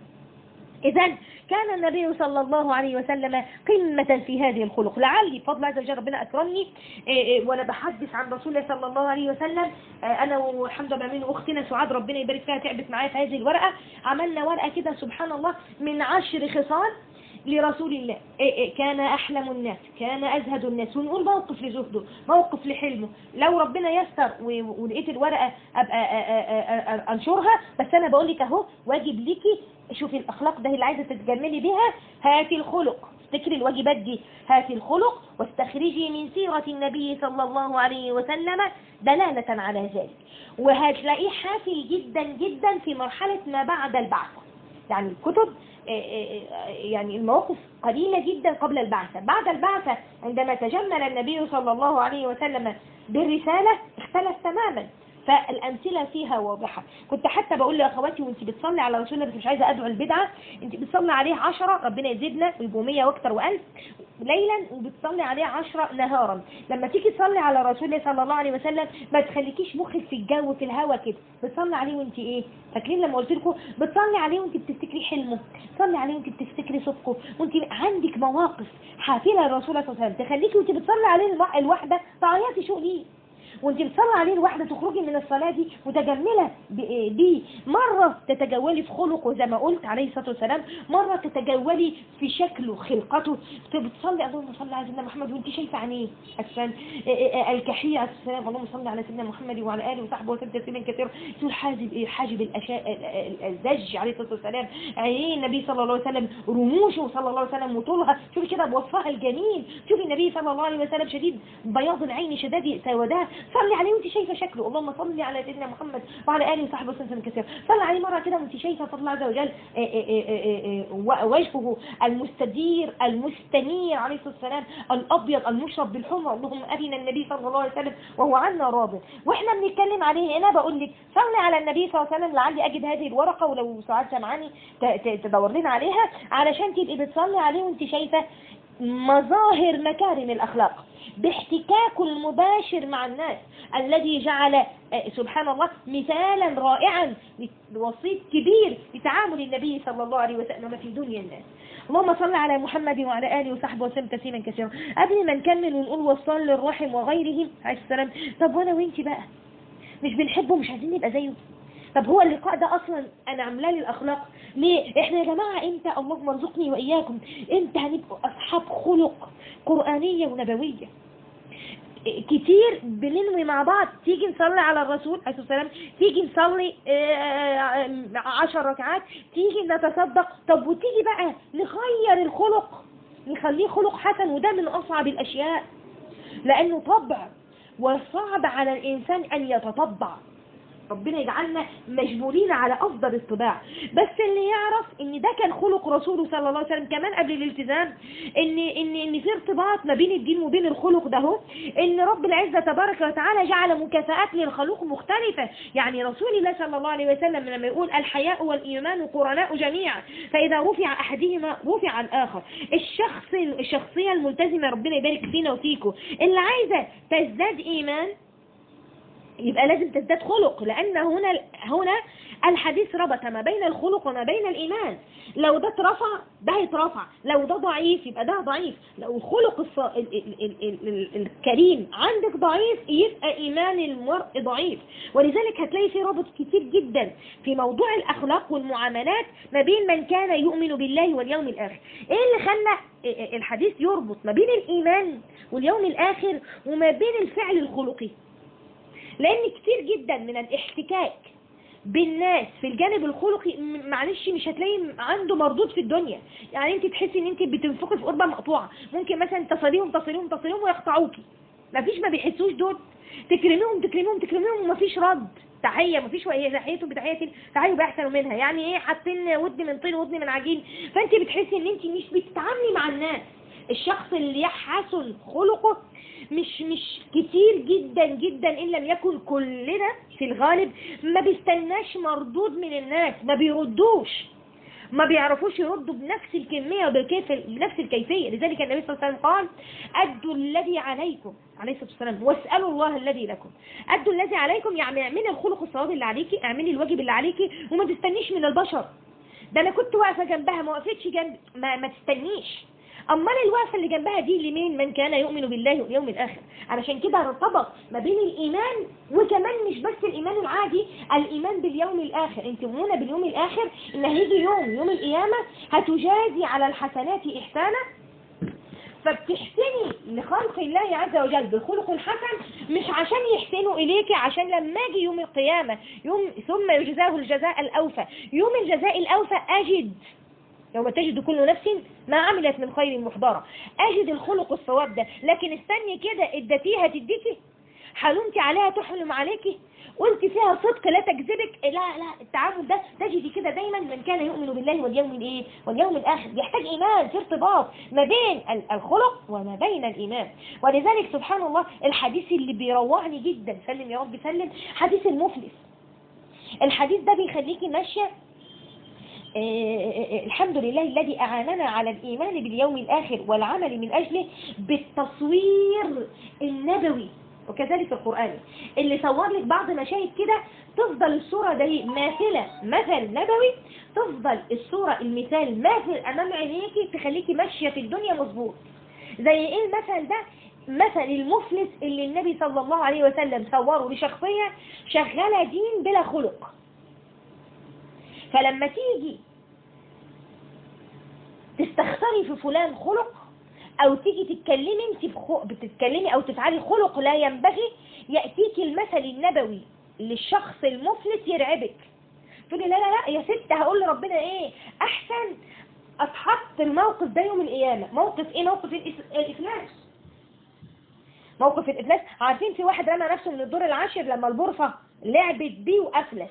إذا كان النبي صلى الله عليه وسلم قمة في هذه الخلق لعلي بفضل عز وجل ربنا أكرمني إيه إيه وأنا بحدث عن رسول الله صلى الله عليه وسلم آه، أنا والحمد لله من أختنا سعاد ربنا يبارك فيها تعبت معايا في هذه الورقة عملنا ورقة كده سبحان الله من عشر خصال لرسول الله إيه إيه كان أحلم الناس كان أزهد الناس ونقول موقف لزهده موقف لحلمه لو ربنا يستر و- ولقيت الورقة أبقى أ- أ- أ- أ- أنشرها بس أنا بقول لك أهو واجب ليكي شوفي الأخلاق ده اللي عايزة تتجملي بيها هاتي الخلق افتكري الواجبات دي هاتي الخلق واستخرجي من سيرة النبي صلى الله عليه وسلم دلالة على ذلك وهتلاقيه حافل جدا جدا في مرحلة ما بعد البعثة يعني الكتب آه، آه، آه، يعني المواقف قليلة جدا قبل البعثة بعد البعثة عندما تجمل النبي صلى الله عليه وسلم بالرسالة اختلف تماما فالأمثلة فيها واضحة كنت حتى بقول لأخواتي وانت بتصلي على رسول الله بس مش عايزة أدعو البدعة انت بتصلي عليه عشرة ربنا يزيدنا ويبقوا 100 واكتر وألف ليلا وبتصلي عليه عشرة نهارا لما تيجي تصلي على رسول الله صلى الله عليه وسلم ما تخليكيش مخك في الجو في الهوا كده بتصلي عليه وانت ايه فاكرين لما قلت لكم بتصلي عليه وانت بتفتكري حلمه بتصلي عليه وانت بتفتكري صدقه وانت عندك مواقف حافله للرسول صلى الله عليه وسلم تخليكي وانت بتصلي عليه الوا- الواحده تعيطي شو ليه وانت بتصلي عليه الواحده تخرجي من الصلاه دي متجمله ب- بيه مره تتجولي في خلقه زي ما قلت عليه الصلاه والسلام مره تتجولي في شكله خلقته بتصلي اللهم صل على سيدنا محمد وانت شايفه عينيه عشان الكحيه عليه السلام اللهم صل على سيدنا محمد وعلى اله وصحبه وسلم تسليما كثيرا تقول حاجب ايه حاجب الاشاء الزج عليه الصلاه والسلام عينيه النبي صلى الله عليه وسلم رموشه صلى الله عليه وسلم وطولها شوفي كده بوصفها الجميل شوفي النبي صلى الله عليه وسلم شديد بياض العين شداد سوداء صلي عليه وانت شايفه شكله اللهم صل على سيدنا محمد وعلى اله وصحبه وسلم كثيرا صلي عليه مره كده وانت شايفه فضل الله عز وجل آه، آه، آه، آه، وجهه المستدير المستنير عليه الصلاه والسلام الابيض المشرب بالحمر اللهم ارنا النبي صلى الله عليه وسلم وهو عنا راض واحنا بنتكلم عليه هنا بقول لك صلي على النبي صلى الله عليه وسلم لعلي اجد هذه الورقه ولو سعاد سمعاني ت- ت- تدور لنا عليها علشان تبقي بتصلي عليه وانت شايفه مظاهر مكارم الاخلاق باحتكاكه المباشر مع الناس الذي جعل آه، سبحان الله مثالا رائعا وسيط كبير لتعامل النبي صلى الله عليه وسلم في دنيا الناس اللهم صل على محمد وعلى اله وصحبه وسلم تسليما كثيرا قبل ما نكمل ونقول وصل للرحم وغيره عليه السلام طب وانا وانت بقى مش بنحبه مش عايزين نبقى زيه طب هو اللقاء ده اصلا انا عاملاه للاخلاق ليه احنا يا جماعه امتى اللهم ارزقني واياكم امتى هنبقى اصحاب خلق قرانيه ونبويه كتير بننوي مع بعض تيجي نصلي على الرسول عليه الصلاه والسلام تيجي نصلي آه، آه، عشر ركعات تيجي نتصدق طب وتيجي بقى نغير الخلق نخليه خلق حسن وده من اصعب الاشياء لانه طبع وصعب على الانسان ان يتطبع ربنا يجعلنا مجبورين على افضل الطباع بس اللي يعرف ان ده كان خلق رسوله صلى الله عليه وسلم كمان قبل الالتزام ان ان ان في ارتباط ما بين الدين وبين الخلق ده هو ان رب العزه تبارك وتعالى جعل مكافآت للخلق مختلفه يعني رسول الله صلى الله عليه وسلم لما يقول الحياء والايمان قرناء جميعا فاذا رفع احدهما رفع الاخر الشخص الشخصيه الملتزمه ربنا يبارك فينا وفيكم اللي عايزه تزداد ايمان يبقى لازم تزداد خلق لأن هنا هنا الحديث ربط ما بين الخلق وما بين الإيمان لو ده اترفع ده هيترفع لو ده ضعيف يبقى ده ضعيف لو الخلق الص... ال... ال... ال... ال... ال... الكريم عندك ضعيف يبقى إيمان المرء ضعيف ولذلك هتلاقي في رابط كتير جدا في موضوع الأخلاق والمعاملات ما بين من كان يؤمن بالله واليوم الآخر إيه اللي خلى الحديث يربط ما بين الإيمان واليوم الآخر وما بين الفعل الخلقي لان كتير جدا من الاحتكاك بالناس في الجانب الخلقي م- معلش مش هتلاقي عنده مردود في الدنيا يعني انت تحسي ان انت بتنفقي في قربة مقطوعة ممكن مثلا تصليهم تصليهم تصليهم ويقطعوكي مفيش ما بيحسوش دول تكرميهم تكرميهم تكرميهم ومفيش رد تحية مفيش وهي تحيتهم بتحية تعالوا بأحسن منها يعني ايه حاطين ودن من طين ودن من عجين فانت بتحسي ان انت مش بتتعاملي مع الناس الشخص اللي يحسن خلقه مش مش كتير جدا جدا ان لم يكن كلنا في الغالب ما بيستناش مردود من الناس ما بيردوش ما بيعرفوش يردوا بنفس الكمية وبكيف بنفس الكيفية لذلك النبي صلى الله عليه وسلم قال أدوا الذي عليكم عليه الصلاة والسلام واسألوا الله الذي لكم أدوا الذي عليكم يعني اعملي الخلق الصواب اللي عليكي اعملي الواجب اللي عليكي وما تستنيش من البشر ده انا كنت واقفة جنبها ما وقفتش جنب ما, ما تستنيش امال الوقفه اللي جنبها دي لمين من كان يؤمن بالله واليوم الاخر علشان كده ارتبط ما بين الايمان وكمان مش بس الايمان العادي الايمان باليوم الاخر انت مؤمنه باليوم الاخر ان هيجي يوم يوم القيامه هتجازي على الحسنات احسانا فبتحسني لخلق الله عز وجل بالخلق الحسن مش عشان يحسنوا إليك عشان لما اجي يوم القيامة يوم ثم يجزاه الجزاء الأوفى يوم الجزاء الأوفى أجد يوم تجد كل نفس ما عملت من خير محضرة أجد الخلق الصواب ده لكن استني كده اديتيها تديكي حلمتي عليها تحلم عليكي قلت فيها صدق لا تكذبك لا لا التعامل ده تجدي كده دايما من كان يؤمن بالله واليوم الايه واليوم الاخر يحتاج ايمان في ارتباط ما بين ال- الخلق وما بين الايمان ولذلك سبحان الله الحديث اللي بيروعني جدا سلم يا رب سلم حديث المفلس الحديث ده بيخليكي ماشيه آه، الحمد لله الذي أعاننا على الإيمان باليوم الآخر والعمل من أجله بالتصوير النبوي وكذلك القرآن اللي صور لك بعض مشاهد كده تفضل الصورة دي ماثلة مثل نبوي تفضل الصورة المثال ماثل أمام عينيكي تخليكي ماشية في الدنيا مظبوط زي إيه المثل ده مثل المفلس اللي النبي صلى الله عليه وسلم صوره لشخصية شغالة دين بلا خلق فلما تيجي تستخسري في فلان خلق او تيجي تتكلمي انت بخ... بتتكلمي او تفعلي خلق لا ينبغي يأتيك المثل النبوي للشخص المفلس يرعبك تقولي لا لا لا يا ست هقول لربنا ايه احسن اتحط الموقف ده يوم القيامة موقف ايه موقف الإس- الافلاس موقف الافلاس عارفين في واحد رمى نفسه من الدور العاشر لما البورصة لعبت بيه وافلس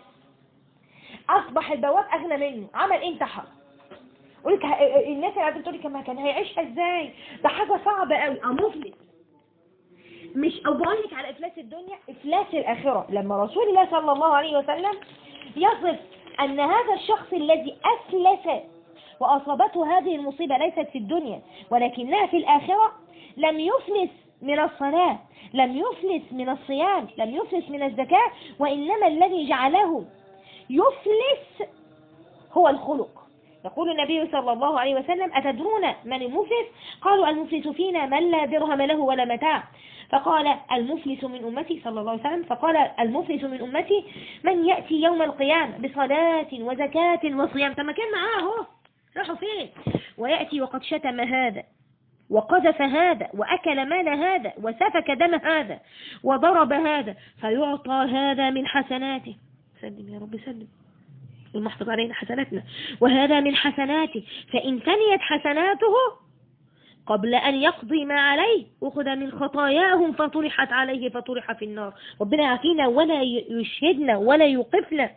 اصبح البواب اغنى منه عمل ايه انتحر قلت الناس اللي قاعده تقول لي كمان كان هيعيشها ازاي ده حاجه صعبه قوي اه مفلس مش او بقول لك على افلاس الدنيا افلاس الاخره لما رسول الله صلى الله عليه وسلم يصف ان هذا الشخص الذي افلس واصابته هذه المصيبه ليست في الدنيا ولكنها في الاخره لم يفلس من الصلاه لم يفلس من الصيام لم يفلس من الزكاه وانما الذي جعله يفلس هو الخلق يقول النبي صلى الله عليه وسلم أتدرون من المفلس قالوا المفلس فينا من لا درهم له ولا متاع فقال المفلس من أمتي صلى الله عليه وسلم فقال المفلس من أمتي من يأتي يوم القيامة بصلاة وزكاة وصيام طب ما كان معاه اهو راحوا فين ويأتي وقد شتم هذا وقذف هذا وأكل مال هذا وسفك دم هذا وضرب هذا فيعطى هذا من حسناته سلم يا رب سلم المحفظ علينا حسناتنا وهذا من حسناته فإن فنيت حسناته قبل أن يقضي ما عليه أخذ من خطاياهم فطرحت عليه فطرح في النار ربنا يعافينا ولا يشهدنا ولا يوقفنا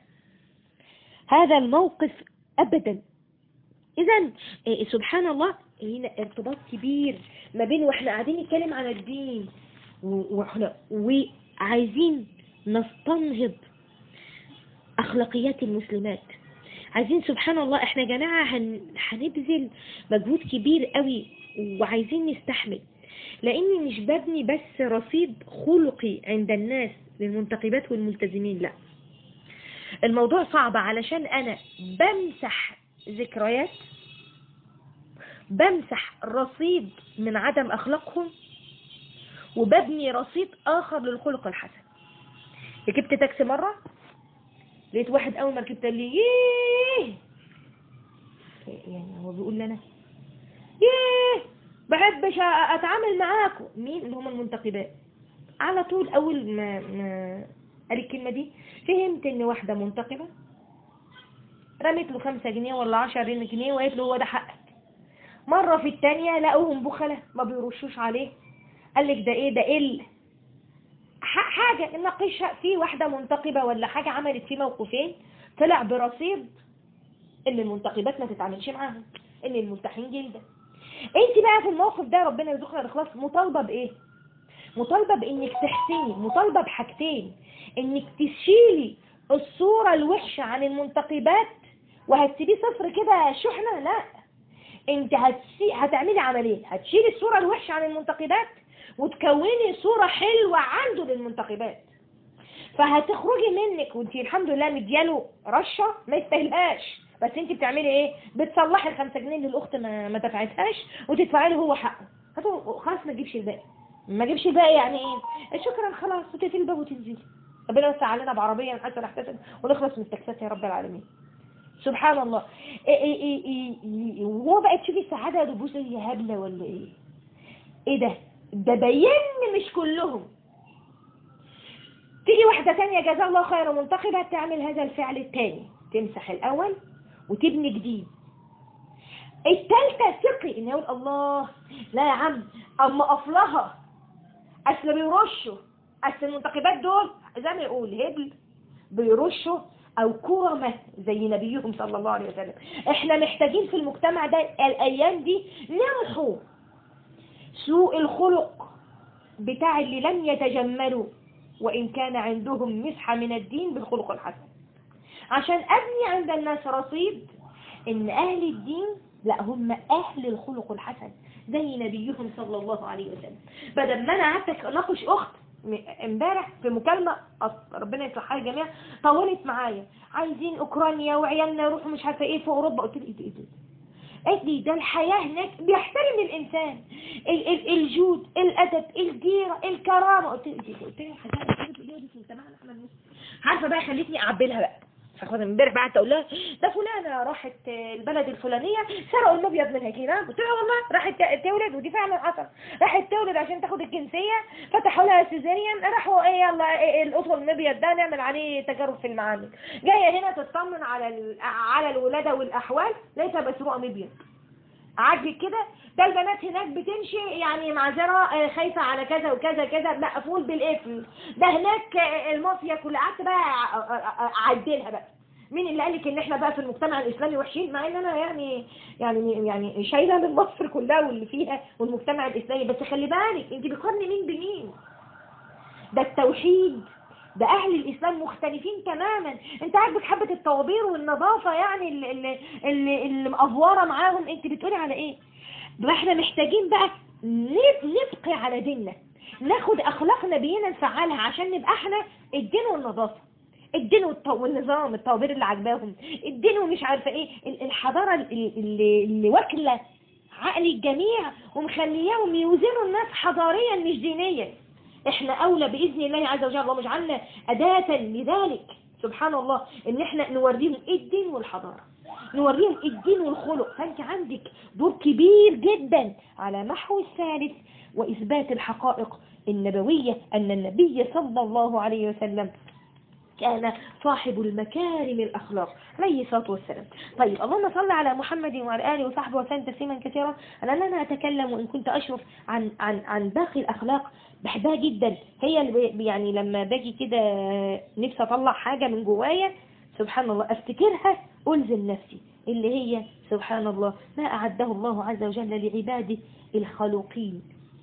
هذا الموقف أبدا إذا سبحان الله هنا ارتباط كبير ما بين واحنا قاعدين نتكلم عن الدين و- واحنا وعايزين نستنهض أخلاقيات المسلمات عايزين سبحان الله احنا يا جماعة هن... هنبذل مجهود كبير قوي وعايزين نستحمل لاني مش ببني بس رصيد خلقي عند الناس للمنتقبات والملتزمين لا الموضوع صعب علشان انا بمسح ذكريات بمسح رصيد من عدم اخلاقهم وببني رصيد اخر للخلق الحسن ركبت تاكسي مرة لقيت واحد اول ما ركبت قال لي ييه يعني هو بيقول لي انا ييه بحبش اتعامل معاكم مين اللي هم المنتقبات على طول اول ما, ما قال الكلمة دي فهمت ان واحدة منتقبة رمت له خمسة جنيه ولا عشر جنيه وقالت له هو ده حقك مرة في التانية لقوهم بخلة ما بيرشوش عليه قال لك ده ايه ده قل ح- حاجة ناقشها في واحدة منتقبة ولا حاجة عملت فيه موقفين طلع برصيد ان المنتقبات ما تتعاملش معاهم ان الملتحين جلدة انت بقى في الموقف ده ربنا يرزقنا الاخلاص مطالبة بايه مطالبة بانك تحسني مطالبة بحاجتين انك تشيلي الصورة الوحشة عن المنتقبات وهتسيبيه صفر كده شحنة لا انت هتسي... هتعملي عملين هتشيلي الصورة الوحشة عن المنتقبات وتكوني صورة حلوة عنده للمنتقبات فهتخرجي منك وانت الحمد لله مدياله رشة ما يستاهلهاش بس انت بتعملي ايه بتصلحي الخمسة جنيه اللي الاخت ما, ما دفعتهاش وتدفعي له هو حقه هاتوا خلاص ما تجيبش الباقي ما تجيبش الباقي يعني ايه شكرا خلاص وتقفلي الباب وتنزلي ربنا يوسع علينا بعربية حتى نحتسب ونخلص من التكسات يا رب العالمين سبحان الله إيه إيه إيه إيه إيه وهو بقى تشوفي السعادة تبص هي هبلة ولا ايه ايه ده ده باين مش كلهم تيجي واحدة تانية جزاها الله خير منتقبة تعمل هذا الفعل التاني تمسح الأول وتبني جديد التالتة ثقي ان يقول الله لا يا عم اما افلها اصل بيرشوا اصل المنتقبات دول زي ما يقول هبل بيرشوا او كرمة زي نبيهم صلى الله عليه وسلم احنا محتاجين في المجتمع ده الايام دي نمحو سوء الخلق بتاع اللي لم يتجملوا وإن كان عندهم مسحة من الدين بالخلق الحسن عشان أبني عند الناس رصيد إن أهل الدين لا هم أهل الخلق الحسن زي نبيهم صلى الله عليه وسلم بدل ما أنا قعدت أناقش أخت م- امبارح في مكالمة أص- ربنا يصلحها الجميع طولت معايا عايزين أوكرانيا وعيالنا يروحوا مش عارفة إيه في أوروبا قلت لي إيه ده إيه ده قالت لي ده الحياة هناك بيحترم الإنسان ال ال الجود الأدب الجيرة الكرامة قلت لي قلت لي الحاجات اللي دي في مجتمعنا احنا المسلمين عارفة بقى خلتني أعبلها بقى فاخد امبارح بقى اقول لها ده فلانة راحت البلد الفلانية سرقوا المبيض منها كده قلت لها والله راحت تولد ودي فعلا حصل راحت تولد عشان تاخد الجنسية فتحوا لها سيزاريان راحوا ايه يلا إيه القطن المبيض ده نعمل عليه تجارب في المعامل جاية هنا تطمن على ال- على الولادة والأحوال لقيتها مسروقة مبيض عاجبك كده ده البنات هناك بتمشي يعني معذرة آه، خايفة على كذا وكذا كذا مقفول بالقفل ده هناك آه، المافيا كلها قعدت بقى أ- أ- أ- اعدلها بقى مين اللي قالك ان احنا بقى في المجتمع الاسلامي وحشين مع ان انا يعني يعني يعني شايله من مصر كلها واللي فيها والمجتمع الاسلامي بس خلي بالك انت بتقارني مين بمين ده التوحيد ده اهل الاسلام مختلفين تماما انت عاجبك حبه الطوابير والنظافه يعني اللي اللي اللي, اللي مقفوره معاهم انت بتقولي على ايه ده احنا محتاجين بقى نب- نبقي على ديننا ناخد اخلاق نبينا نفعلها عشان نبقى احنا الدين والنظافه الدين والط- والنظام الطوابير اللي عجباهم الدين ومش عارفه ايه ال- الحضاره ال- اللي, اللي واكله عقل الجميع ومخلياهم يوزنوا الناس حضاريا مش دينيا احنا اولى باذن الله عز وجل اللهم اجعلنا اداه لذلك سبحان الله ان احنا نوريهم ايه الدين والحضاره نوريهم الدين والخلق فانت عندك دور كبير جدا على محو الثالث واثبات الحقائق النبويه ان النبي صلى الله عليه وسلم كان صاحب المكارم الأخلاق عليه الصلاة والسلام طيب اللهم صل على محمد وعلى آله وصحبه وسلم تسليما كثيرا أنا لن أتكلم وإن كنت أشرف عن عن عن باقي الأخلاق بحبها جدا هي اللي بي- يعني لما باجي كده نفسي أطلع حاجة من جوايا سبحان الله أفتكرها ألزم نفسي اللي هي سبحان الله ما أعده الله عز وجل لعباده الخلوقين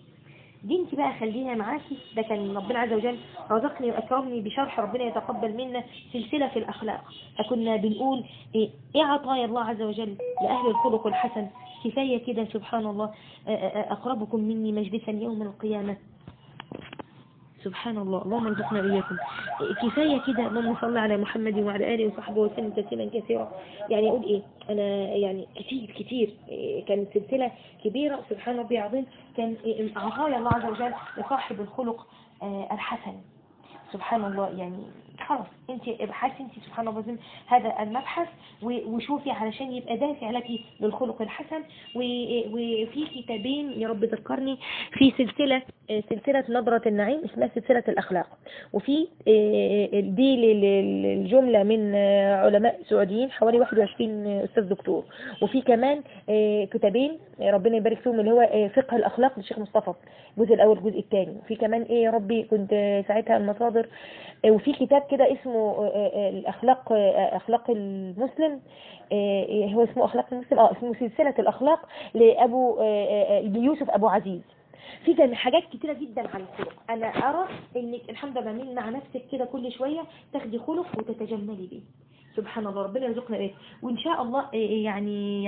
دي انت بقى خليها معاكي ده كان ربنا عز وجل رزقني واكرمني بشرح ربنا يتقبل منا سلسلة في الاخلاق فكنا بنقول ايه, ايه عطايا الله عز وجل لاهل الخلق الحسن كفاية كده سبحان الله آه، آه، اقربكم مني مجلسا يوم القيامة سبحان الله اللهم ارزقنا إياكم كفاية كده اللهم صل على محمد وعلى آله وصحبه وسلم تسليما كثيرا يعني أقول إيه أنا يعني كتير كتير إيه كانت سلسلة كبيرة سبحان ربي العظيم كان إيه عطايا الله عز وجل لصاحب الخلق آه، الحسن سبحان الله يعني خلاص انت ابحثي انت سبحان الله العظيم هذا المبحث و- وشوفي علشان يبقى دافع لك للخلق الحسن و- وفي كتابين يا رب ذكرني في سلسلة آه، سلسلة نظرة النعيم اسمها سلسلة الأخلاق وفي آه، دي لل- لل- الجملة من آه، علماء سعوديين حوالي 21 أستاذ دكتور وفي كمان آه، كتابين آه، ربنا يبارك فيهم اللي هو آه، فقه الأخلاق للشيخ مصطفى الجزء الأول الجزء الثاني وفي كمان إيه يا ربي كنت آه، ساعتها المصادر آه، وفي كتاب كده اسمه آه، آه، الأخلاق آه، أخلاق المسلم آه، هو اسمه أخلاق المسلم اه اسمه سلسلة الأخلاق لأبو آه، آه، ليوسف أبو عزيز في كان حاجات كتيرة جدا عن الخلق انا ارى انك الحمد لله من مع نفسك كده كل شوية تاخدي خلق وتتجملي بيه سبحان الله ربنا يرزقنا ايه وان شاء الله إيه يعني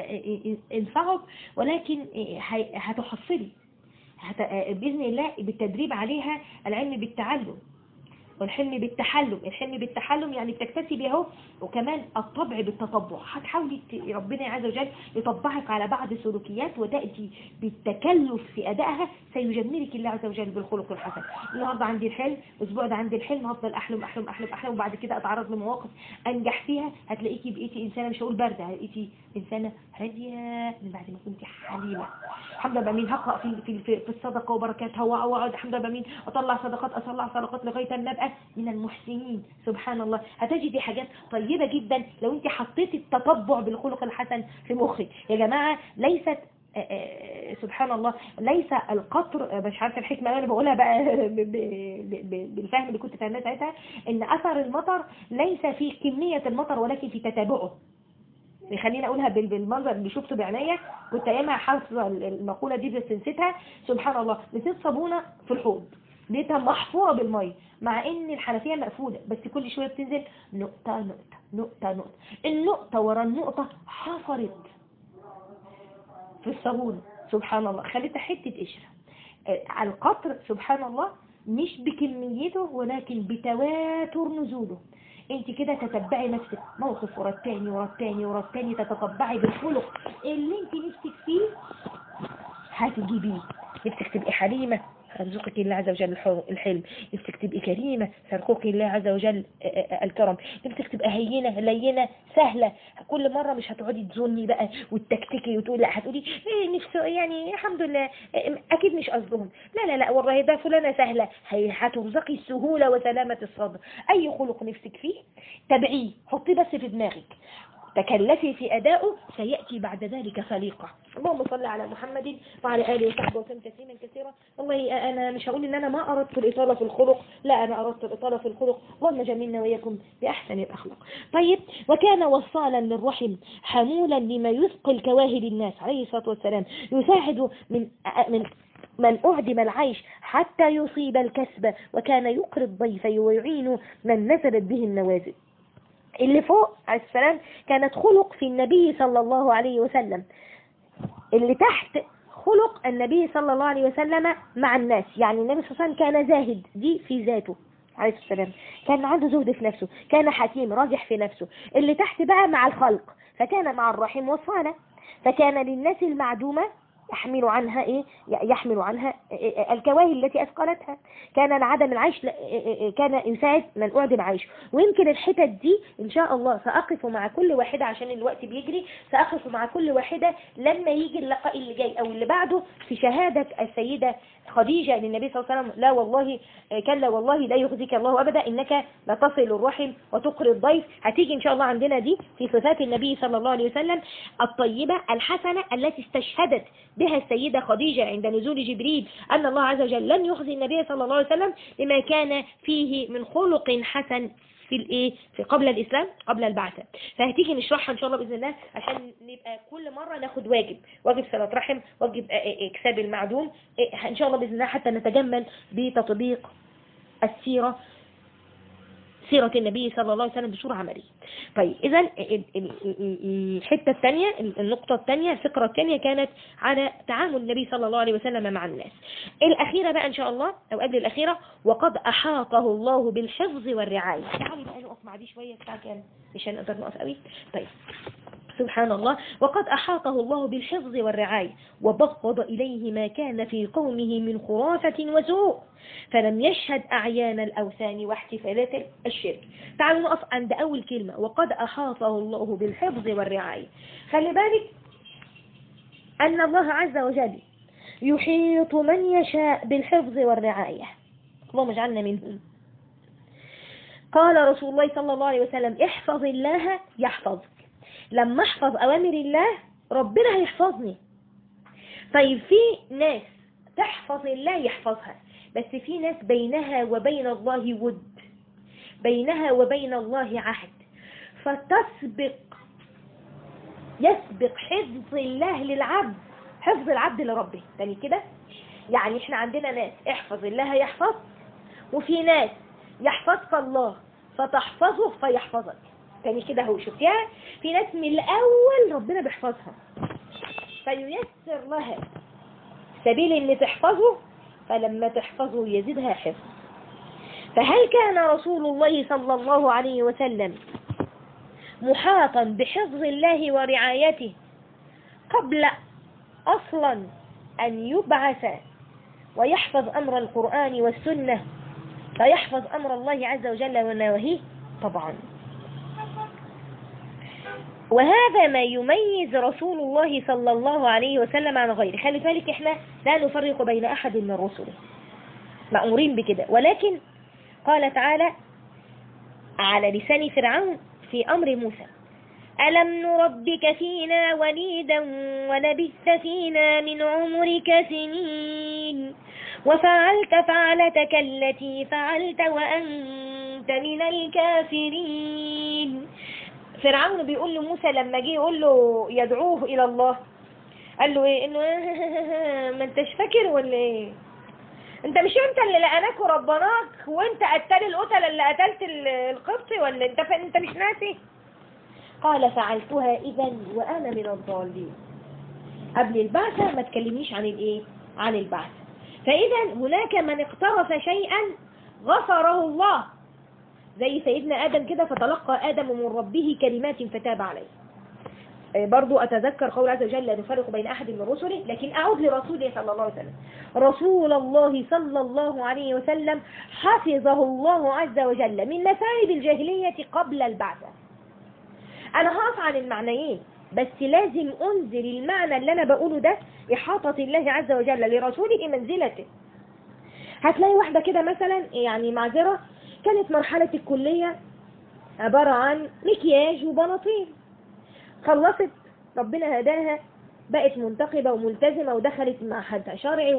انصعب ولكن إيه هي- هتحصلي هت- باذن الله بالتدريب عليها العلم بالتعلم والحلم بالتحلم الحلم بالتحلم يعني بتكتسبي اهو وكمان الطبع بالتطبع هتحاولي ت- ربنا عز وجل يطبعك على بعض السلوكيات وتأتي بالتكلف في أدائها سيجملك الله عز وجل بالخلق الحسن النهارده عندي الحلم الاسبوع ده عندي الحلم هفضل احلم احلم احلم احلم وبعد كده اتعرض لمواقف انجح فيها هتلاقيكي بقيتي انسانه مش هقول بارده هتلاقيكي انسانه هاديه من بعد ما كنت حليمه الحمد لله بمين هقرا في في في, في الصدقه وبركاتها واقعد الحمد لله بمين اطلع صدقات اطلع صدقات لغايه ما ابقى من المحسنين سبحان الله هتجدي حاجات طيبه جدا لو انت حطيتي التطبع بالخلق الحسن في مخك يا جماعه ليست آه، آه، سبحان الله ليس القطر آه، مش عارفه الحكمه اللي انا بقولها بقى ب- ب- ب- بالفهم اللي كنت فاهماه ساعتها ان اثر المطر ليس في كميه المطر ولكن في تتابعه خليني اقولها بال- بالمنظر اللي شفته بعينيا كنت ايامها حافظه المقوله دي بس نسيتها سبحان الله نسيت صابونه في الحوض لقيتها محفوره بالميه مع ان الحنفيه مقفوله بس كل شويه بتنزل نقطه نقطه نقطه نقطه النقطه ورا النقطه حفرت في الصابون سبحان الله خليتها حته قشره آه، على القطر سبحان الله مش بكميته ولكن بتواتر نزوله انت كده تتبعي نفسك موقف ورا التاني ورا التاني ورا التاني تتطبعي بالخلق اللي انت نفسك فيه هتجيبيه نفسك تبقي حليمة هيرزقك الله عز وجل الح- الحلم نفسك تبقي كريمة سيرزقك الله عز وجل آه، آه، الكرم نفسك تبقى هينة لينة سهلة كل مرة مش هتقعدي تظني بقى وتكتكي وتقولي لا هتقولي ايه نفسه يعني الحمد لله آه، اكيد مش قصدهم لا لا لا والله ده فلانة سهلة هي هترزقي السهولة وسلامة الصدر اي خلق نفسك فيه تبعيه حطيه بس في دماغك تكلفي في أدائه سيأتي بعد ذلك سليقة اللهم صل على محمد وعلى آله وصحبه وسلم تسليما كثيرا والله أنا مش هقول إن أنا ما أردت الإطالة في الخلق لا أنا أردت الإطالة في الخلق اللهم جملنا وإياكم بأحسن الأخلاق طيب وكان وصالا للرحم حمولا لما يثقل كواهل الناس عليه الصلاة والسلام يساعد من من من أعدم العيش حتى يصيب الكسب وكان يقري الضيف ويعين من نزلت به النوازل اللي فوق عليه السلام كانت خلق في النبي صلى الله عليه وسلم اللي تحت خلق النبي صلى الله عليه وسلم مع الناس يعني النبي صلى الله عليه وسلم كان زاهد دي في ذاته عليه السلام كان عنده زهد في نفسه كان حكيم راجح في نفسه اللي تحت بقى مع الخلق فكان مع الرحم والصالة فكان للناس المعدومة يحمل عنها ايه يحمل عنها إيه الكواهل التي اثقلتها كان عدم العيش لا- إيه كان يساعد من اعدم عيش ويمكن الحتت دي ان شاء الله ساقف مع كل واحدة عشان الوقت بيجري ساقف مع كل واحدة لما يجي اللقاء اللي جاي او اللي بعده في شهادة السيدة خديجة للنبي صلى الله عليه وسلم لا والله آه، كلا والله لا يخزيك الله ابدا انك لتصل الرحم وتقري الضيف هتيجي ان شاء الله عندنا دي في صفات النبي صلى الله عليه وسلم الطيبة الحسنة التي استشهدت بها السيدة خديجة عند نزول جبريل أن الله عز وجل لن يخزي النبي صلى الله عليه وسلم لما كان فيه من خلق حسن في الايه في قبل الاسلام قبل البعثه فهتيجي نشرحها ان شاء الله باذن الله عشان نبقى كل مره ناخد واجب واجب صلاه رحم واجب آه، آه، اكساب المعدوم آه، ان شاء الله باذن الله حتى نتجمل بتطبيق السيره سيرة النبي صلى الله عليه وسلم بصورة عملية طيب إذا الحتة الثانية النقطة الثانية الفقرة الثانية كانت على تعامل النبي صلى الله عليه وسلم مع الناس الأخيرة بقى إن شاء الله أو قبل الأخيرة وقد أحاطه الله بالحفظ والرعاية تعالوا بقى نقف مع دي شوية الساعة كام مش هنقدر نقف قوي طيب سبحان الله وقد أحاطه الله بالحفظ والرعاية وبغض إليه ما كان في قومه من خرافة وسوء فلم يشهد أعيان الأوثان واحتفالات الشرك تعالوا نقف عند أول كلمة وقد أحاطه الله بالحفظ والرعاية خلي بالك أن الله عز وجل يحيط من يشاء بالحفظ والرعاية اللهم اجعلنا منهم قال رسول الله صلى الله عليه وسلم احفظ الله يحفظك لما احفظ اوامر الله ربنا هيحفظني طيب في ناس تحفظ الله يحفظها بس في ناس بينها وبين الله ود بينها وبين الله عهد فتسبق يسبق حفظ الله للعبد حفظ العبد لربه تاني كده يعني احنا عندنا ناس احفظ الله يحفظ وفي ناس يحفظك الله فتحفظه فيحفظك تاني كده هو شفتيها في ناس من الاول ربنا بيحفظها فييسر لها سبيل ان تحفظه فلما تحفظه يزيدها حفظ فهل كان رسول الله صلى الله عليه وسلم محاطا بحفظ الله ورعايته قبل اصلا ان يبعث ويحفظ امر القرآن والسنة فيحفظ امر الله عز وجل ونواهيه طبعا وهذا ما يميز رسول الله صلى الله عليه وسلم عن غيره خلي بالك احنا لا نفرق بين احد من رسله مأمورين بكده ولكن قال تعالى على لسان فرعون في امر موسى ألم نربك فينا وليدا ولبثت فينا من عمرك سنين وفعلت فعلتك التي فعلت وأنت من الكافرين فرعون بيقول لموسى لما جه يقول له يدعوه إلى الله قال له ايه انه ما انتش فاكر ولا ايه انت مش انت اللي لقناك وربناك وانت قتل القتل اللي قتلت القبطي ولا انت ف... انت مش ناسي قال فعلتها اذا وانا من الضالين قبل البعثة ما تكلمنيش عن الايه عن البعث فاذا هناك من اقترف شيئا غفره الله زي سيدنا آدم كده فتلقى آدم من ربه كلمات فتاب عليه برضو أتذكر قول عز وجل لا نفرق بين أحد من رسله لكن أعود لرسوله صلى الله عليه وسلم رسول الله صلى الله عليه وسلم حفظه الله عز وجل من مسائب الجاهلية قبل البعثة أنا هقف عن المعنيين بس لازم أنزل المعنى اللي أنا بقوله ده إحاطة الله عز وجل لرسوله منزلته هتلاقي واحدة كده مثلا يعني معذرة كانت مرحلة الكلية عبارة عن مكياج وبناطيل خلصت ربنا هداها بقت منتقبة وملتزمة ودخلت مع حد شرعي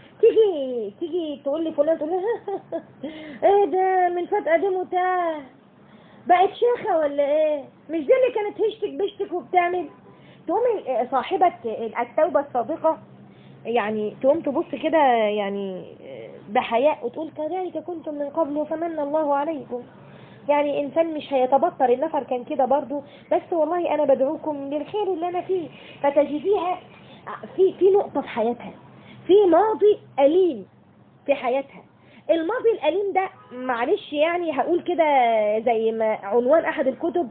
وتيجي تيجي تقول لي فلان تقول لها ايه ده من فات قدمه تاه بقت شيخة ولا ايه مش دي اللي كانت هشتك بشتك وبتعمل تقوم صاحبة التوبة الصادقة يعني تقوم تبص كده يعني بحياء وتقول كذلك كنتم من قبل فمن الله عليكم يعني إنسان مش هيتبطر النفر كان كده برضو بس والله أنا بدعوكم للخير اللي أنا فيه فتجديها في في نقطة في حياتها في ماضي أليم في حياتها الماضي الأليم ده معلش يعني هقول كده زي ما عنوان أحد الكتب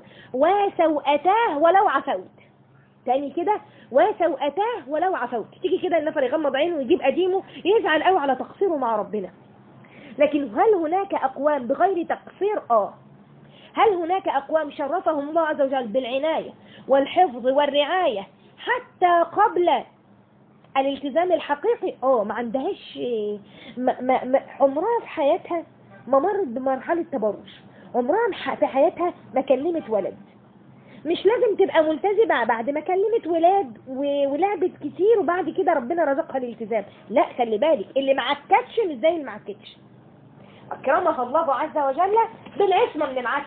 وسوءتاه ولو عفوت تاني كده وسوءتاه ولو عفوت تيجي كده النفر يغمض عينه ويجيب قديمه يزعل قوي على تقصيره مع ربنا لكن هل هناك أقوام بغير تقصير آه هل هناك أقوام شرفهم الله عز وجل بالعناية والحفظ والرعاية حتى قبل الالتزام الحقيقي اه ما عندهاش ما ما ما عمرها في حياتها ما مرت بمرحلة تبرج عمرها في حياتها ما كلمت ولد مش لازم تبقى ملتزمة بعد ما كلمت ولاد ولعبت كتير وبعد كده ربنا رزقها الالتزام لا خلي بالك اللي معكتش مش زي اللي معكتش أكرمها الله عز وجل بالعصمة من العك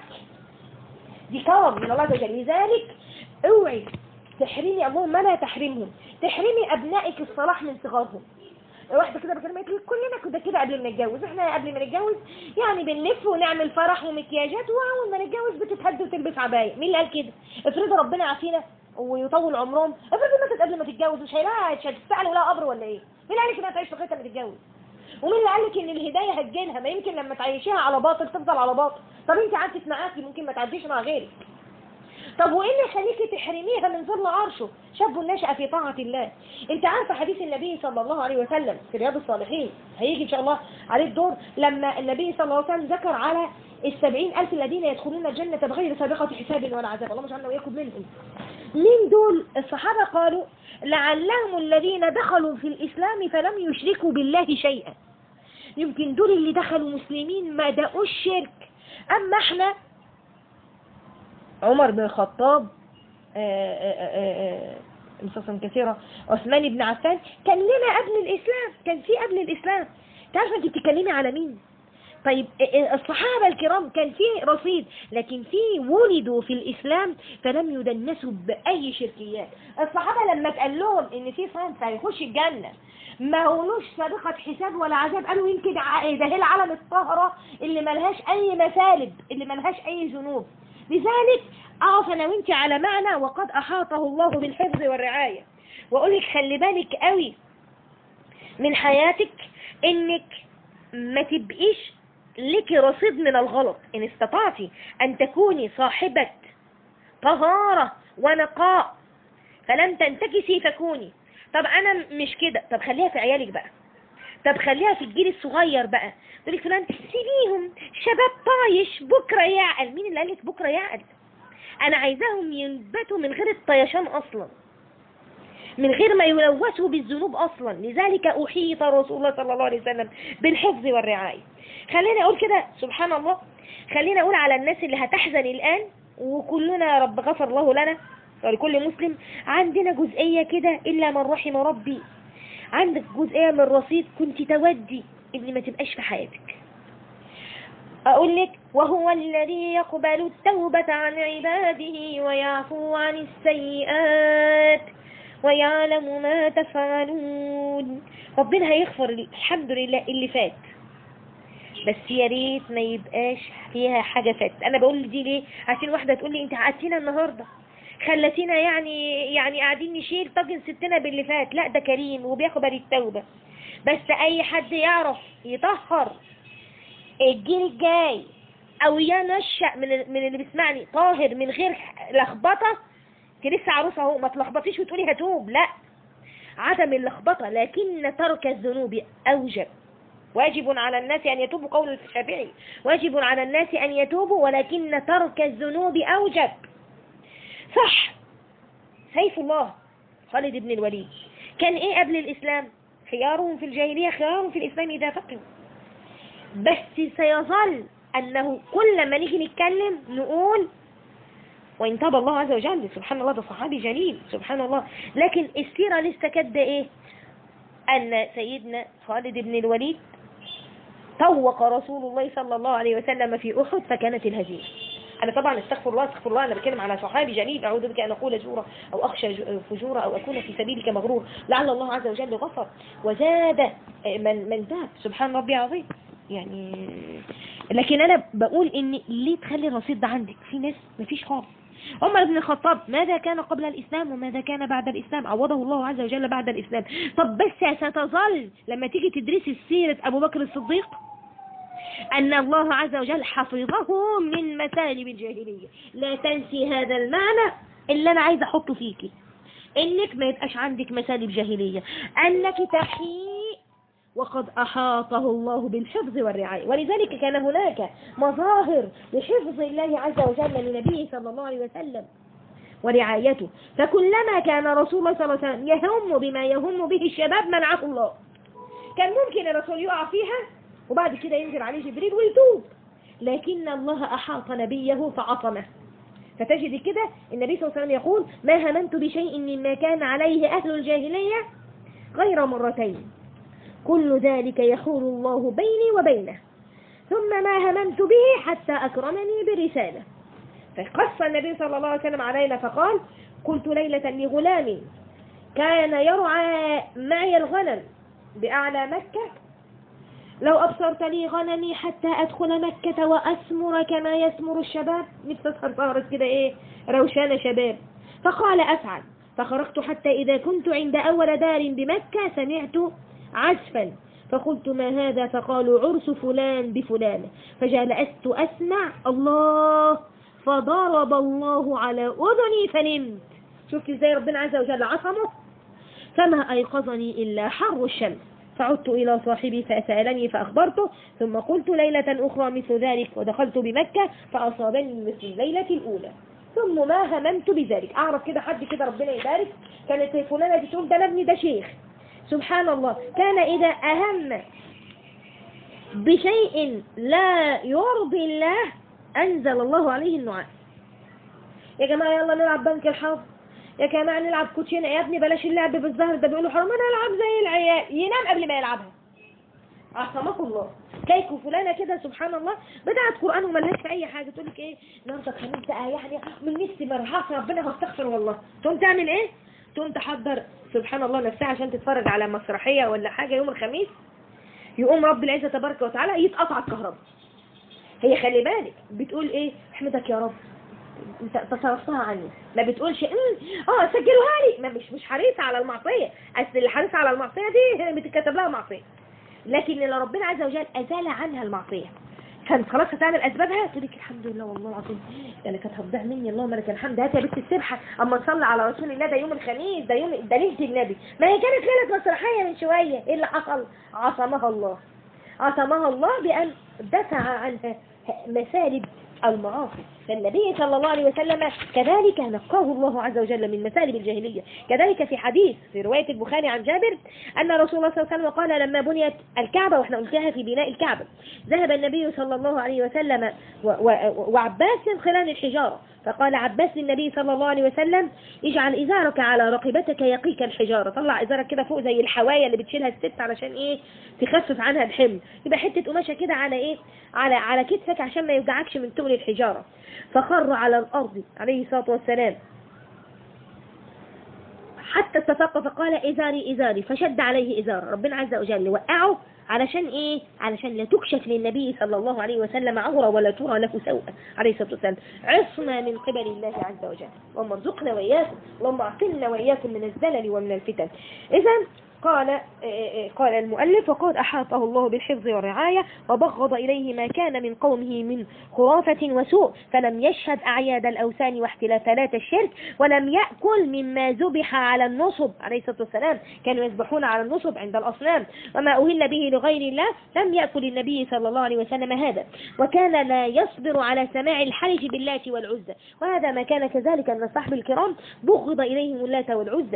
دي كرم من الله عز وجل لذلك اوعي تحرمي اللهم لا تحرمهم تحرمي أبنائك الصلاح من صغارهم واحده كده بكلمك لي كلنا كده كده قبل ما نتجوز احنا قبل ما نتجوز يعني بنلف ونعمل فرح ومكياجات واول ما نتجوز بتتهد وتلبس عبايه مين اللي قال كده افرض ربنا يعافينا ويطول عمرهم افرض ماتت قبل ما تتجوز مش هيلاقي مش هتستعلي ولا قبر ولا ايه مين اللي قال لك انها تعيش لغايه ما تتجوز ومين اللي قال لك ان الهدايه هتجيلها ما يمكن لما تعيشيها على باطل تفضل على باطل طب انت عدت معاكي ممكن ما تعديش مع غيرك طب وايه اللي يخليكي تحرميها من ظل عرشه شاب نشأ في طاعة الله انت عارفه حديث النبي صلى الله عليه وسلم في رياض الصالحين هيجي ان شاء الله عليه الدور لما النبي صلى الله عليه وسلم ذكر على السبعين ألف الذين يدخلون الجنة بغير سابقة حساب ولا عذاب اللهم اجعلنا وإياكم منهم مين دول الصحابة قالوا لعلهم الذين دخلوا في الإسلام فلم يشركوا بالله شيئا يمكن دول اللي دخلوا مسلمين ما دقوش شرك أما احنا عمر بن الخطاب آه، آه، آه، قصصا كثيرة عثمان بن عفان كان لنا قبل الإسلام كان في قبل الإسلام تعرف انت بتتكلمي على مين طيب الصحابة الكرام كان في رصيد لكن في ولدوا في الإسلام فلم يدنسوا بأي شركيات الصحابة لما اتقال لهم ان في صنف هيخش الجنة ما هولوش سابقة حساب ولا عذاب قالوا يمكن ع- ده هي العالم الطاهرة اللي ملهاش أي مثالب اللي ملهاش أي ذنوب لذلك أقف أنا وأنت على معنى وقد أحاطه الله بالحفظ والرعاية وأقول لك خلي بالك قوي من حياتك إنك ما تبقيش لك رصيد من الغلط إن استطعتي أن تكوني صاحبة طهارة ونقاء فلم تنتكسي فكوني طب أنا مش كده طب خليها في عيالك بقى طب خليها في الجيل الصغير بقى تقول لك فلان سيبيهم شباب طايش بكرة يعقل مين اللي قالك بكرة يعقل أنا عايزاهم ينبتوا من غير الطيشان أصلا من غير ما يلوثوا بالذنوب أصلا لذلك أحيط رسول الله صلى الله عليه وسلم بالحفظ والرعاية خلينا أقول كده سبحان الله خلينا أقول على الناس اللي هتحزن الآن وكلنا يا رب غفر الله لنا ولكل مسلم عندنا جزئية كده إلا من رحم ربي عندك جزئية من الرصيد كنت تودي ابن ما تبقاش في حياتك أقول لك وهو الذي يقبل التوبة عن عباده ويعفو عن السيئات ويعلم ما تفعلون ربنا هيغفر الحمد لله اللي فات بس يا ريت ما يبقاش فيها حاجة فات انا بقول دي ليه عشان واحدة تقول لي انت قعدتينا النهاردة خلتينا يعني يعني قاعدين نشيل طاجن ستنا باللي فات لا ده كريم وبيقبل التوبة بس اي حد يعرف يطهر الجيل الجاي او ينشأ من ال- من اللي بيسمعني طاهر من غير لخبطة انت لسه عروسه اهو ما تلخبطيش وتقولي هتوب لا عدم اللخبطة لكن ترك الذنوب اوجب واجب على الناس أن يتوبوا قول الشافعي واجب على الناس أن يتوبوا ولكن ترك الذنوب أوجب صح سيف الله خالد بن الوليد كان إيه قبل الإسلام خيارهم في الجاهلية خيارهم في الإسلام إذا فقهوا بس سيظل أنه كل ما نيجي نتكلم نقول وإن تاب الله عز وجل سبحان الله ده صحابي جليل سبحان الله لكن السيرة لسه كده إيه أن سيدنا خالد بن الوليد طوق رسول الله صلى الله عليه وسلم في أحد فكانت الهزيمة أنا طبعا استغفر الله استغفر الله أنا بتكلم على صحابي جليل أعوذ بك أن أقول زورا أو أخشى ج- فجورا أو أكون في سبيلك مغرور لعل الله عز وجل غفر وزاد من من تاب سبحان ربي عظيم يعني لكن أنا بقول إن ليه تخلي الرصيد ده عندك في ناس مفيش خالص عمر بن الخطاب ماذا كان قبل الإسلام وماذا كان بعد الإسلام عوضه الله عز وجل بعد الإسلام طب بس ستظل لما تيجي تدرسي سيرة أبو بكر الصديق أن الله عز وجل حفظه من مسالب الجاهلية لا تنسي هذا المعنى اللي أنا عايزة أحطه فيكي إنك ما يبقاش عندك مسالب جاهلية أنك تحيي وقد أحاطه الله بالحفظ والرعاية ولذلك كان هناك مظاهر لحفظ الله عز وجل لنبيه صلى الله عليه وسلم ورعايته فكلما كان رسول الله صلى الله عليه وسلم يهم بما يهم به الشباب منعه الله كان ممكن الرسول يقع فيها وبعد كده ينزل عليه جبريل ويتوب لكن الله أحاط نبيه فعصمه فتجد كده النبي صلى الله عليه وسلم يقول ما هممت بشيء مما كان عليه أهل الجاهلية غير مرتين كل ذلك يحول الله بيني وبينه ثم ما هممت به حتى أكرمني برسالة فقص النبي صلى الله عليه وسلم علينا فقال قلت ليلة لغلام كان يرعى معي الغنم بأعلى مكة لو أبصرت لي غنمي حتى أدخل مكة وأسمر كما يسمر الشباب نفسي أسهر سهرة كده إيه روشانة شباب فقال أفعل فخرجت حتى إذا كنت عند أول دار بمكة سمعت عزفا فقلت ما هذا فقالوا عرس فلان بفلان فجلست أسمع الله فضرب الله على أذني فنمت شفت ازاي ربنا عز وجل عصمه فما أيقظني إلا حر الشمس فعدت إلى صاحبي فسألني فأخبرته ثم قلت ليلة أخرى مثل ذلك ودخلت بمكة فأصابني مثل الليلة الأولى ثم ما هممت بذلك أعرف كده حد كده ربنا يبارك كانت فلانة دي تقول ده أنا ابني ده شيخ سبحان الله كان إذا أهم بشيء لا يرضي الله أنزل الله عليه النعاس يا جماعة يلا نلعب بنك الحظ يا جماعة نلعب كوتشينة يا ابني بلاش اللعب بالزهر ده بيقولوا حرام انا العب زي العيال ينام قبل ما يلعبها عصمك الله كيكو فلانة كده سبحان الله بدأت قرآن وملهاش في أي حاجة تقول لك إيه النهارده خميس بقى يعني من نفسي مرهقة ربنا هستغفر والله تقوم تعمل إيه؟ تقوم تحضر سبحان الله نفسها عشان تتفرج على مسرحية ولا حاجة يوم الخميس يقوم رب العزة تبارك وتعالى يتقطع الكهرباء هي خلي بالك بتقول إيه احمدك يا رب انت تصرفتها عني ما بتقولش امم اه سجلوها لي ما مش مش حريصه على المعصيه اصل اللي حريصه على المعصيه دي هي بتتكتب لها معصيه لكن لو ربنا عز وجل ازال عنها المعصيه كانت خلاص هتعمل اسبابها تقول لك الحمد لله والله العظيم يعني كانت هتضيع مني اللهم لك الحمد هات يا بنت السبحه اما نصلي على رسول الله ده يوم الخميس ده يوم ده ليله النبي ما هي كانت ليله مسرحيه من شويه ايه اللي حصل عصمها الله عصمها الله بان دفع عنها مسالب المعاصي فالنبي صلى الله عليه وسلم كذلك نقاه الله عز وجل من مسالب الجاهلية كذلك في حديث في رواية البخاري عن جابر أن رسول الله صلى الله عليه وسلم قال لما بنيت الكعبة وإحنا قلتها في بناء الكعبة ذهب النبي صلى الله عليه وسلم و- و- وعباس خلال الحجارة فقال عباس للنبي صلى الله عليه وسلم اجعل إزارك على رقبتك يقيك الحجارة طلع إزارك كده فوق زي الحواية اللي بتشيلها الست علشان إيه تخفف عنها الحمل يبقى حتة قماشة كده على إيه على على كتفك عشان ما يوجعكش من تقل الحجارة فخر على الأرض عليه الصلاة والسلام حتى استفاق فقال إزاري إزاري فشد عليه إزار ربنا عز وجل وقعه علشان إيه علشان لا تكشف للنبي صلى الله عليه وسلم عورة ولا ترى له سوء عليه الصلاة والسلام عصمة من قبل الله عز وجل اللهم ارزقنا وإياكم اللهم اعصمنا وإياكم من الزلل ومن الفتن إذا قال قال المؤلف وقد أحاطه الله بالحفظ والرعاية وبغض إليه ما كان من قومه من خرافة وسوء فلم يشهد أعياد الأوثان واحتفالات الشرك ولم يأكل مما ذبح على النصب عليه الصلاة والسلام كانوا يذبحون على النصب عند الأصنام وما أهل به لغير الله لم يأكل النبي صلى الله عليه وسلم هذا وكان لا يصبر على سماع الحلج باللات والعزى وهذا ما كان كذلك أن الصحب الكرام بغض إليهم اللات والعزى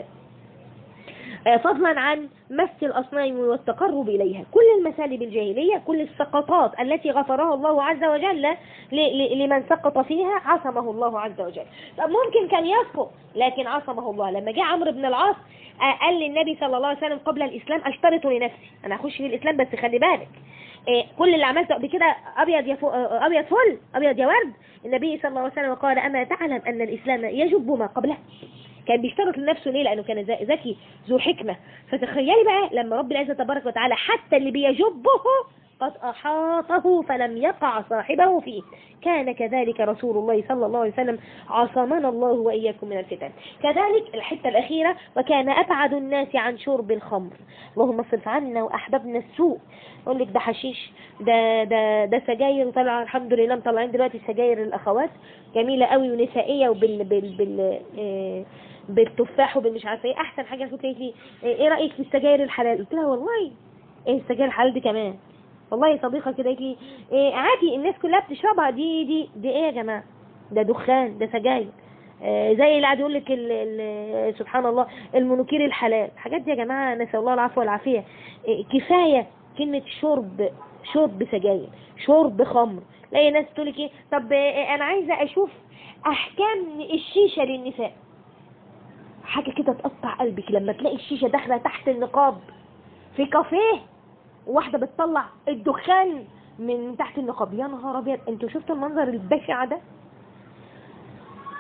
فضلا عن مس الأصنام والتقرب إليها كل المسالب الجاهلية كل السقطات التي غفرها الله عز وجل ل- ل- لمن سقط فيها عصمه الله عز وجل طب ممكن كان يسقط لكن عصمه الله لما جاء عمرو بن العاص آه، قال للنبي صلى الله عليه وسلم قبل الإسلام أشترط لنفسي أنا أخش في الإسلام بس خلي بالك إيه، كل اللي عملته قبل كده أبيض يا فو- آه، أبيض فل أبيض يا ورد النبي صلى الله عليه وسلم قال أما تعلم أن الإسلام يجب ما قبله كان بيشترط لنفسه ليه لأنه كان ذ- ذكي ذو حكمة فتخيلي بقى لما رب العزة تبارك وتعالى حتى اللي بيجبه قد أحاطه فلم يقع صاحبه فيه كان كذلك رسول الله صلى الله عليه وسلم عصمنا الله وإياكم من الفتن كذلك الحتة الأخيرة وكان أبعد الناس عن شرب الخمر اللهم اصرف عنا وأحببنا السوء يقول لك ده حشيش ده ده ده سجاير وطلع الحمد لله مطلعين دلوقتي سجاير الأخوات جميلة قوي ونسائية وبال بال بال إيه بالتفاح وبالمش عارفه ايه احسن حاجه قلت لي ايه رايك في السجاير الحلال قلت لها والله ايه السجاير الحلال دي كمان والله صديقه كده قالت لي إيه عادي الناس كلها بتشربها دي دي دي ايه يا جماعه ده دخان ده سجاير آه، زي اللي قاعد يقول لك ال- ال- سبحان الله المنوكير الحلال الحاجات دي يا جماعه نسال الله العفو والعافيه إيه، كفايه كلمه شرب شرب سجاير شرب خمر لاقي ناس تقول لك ايه طب آه، انا عايزه اشوف احكام الشيشه للنساء حاجة كده تقطع قلبك لما تلاقي الشيشة داخلة تحت النقاب في كافيه واحدة بتطلع الدخان من تحت النقاب يا نهار ابيض انتوا شفتوا المنظر البشع ده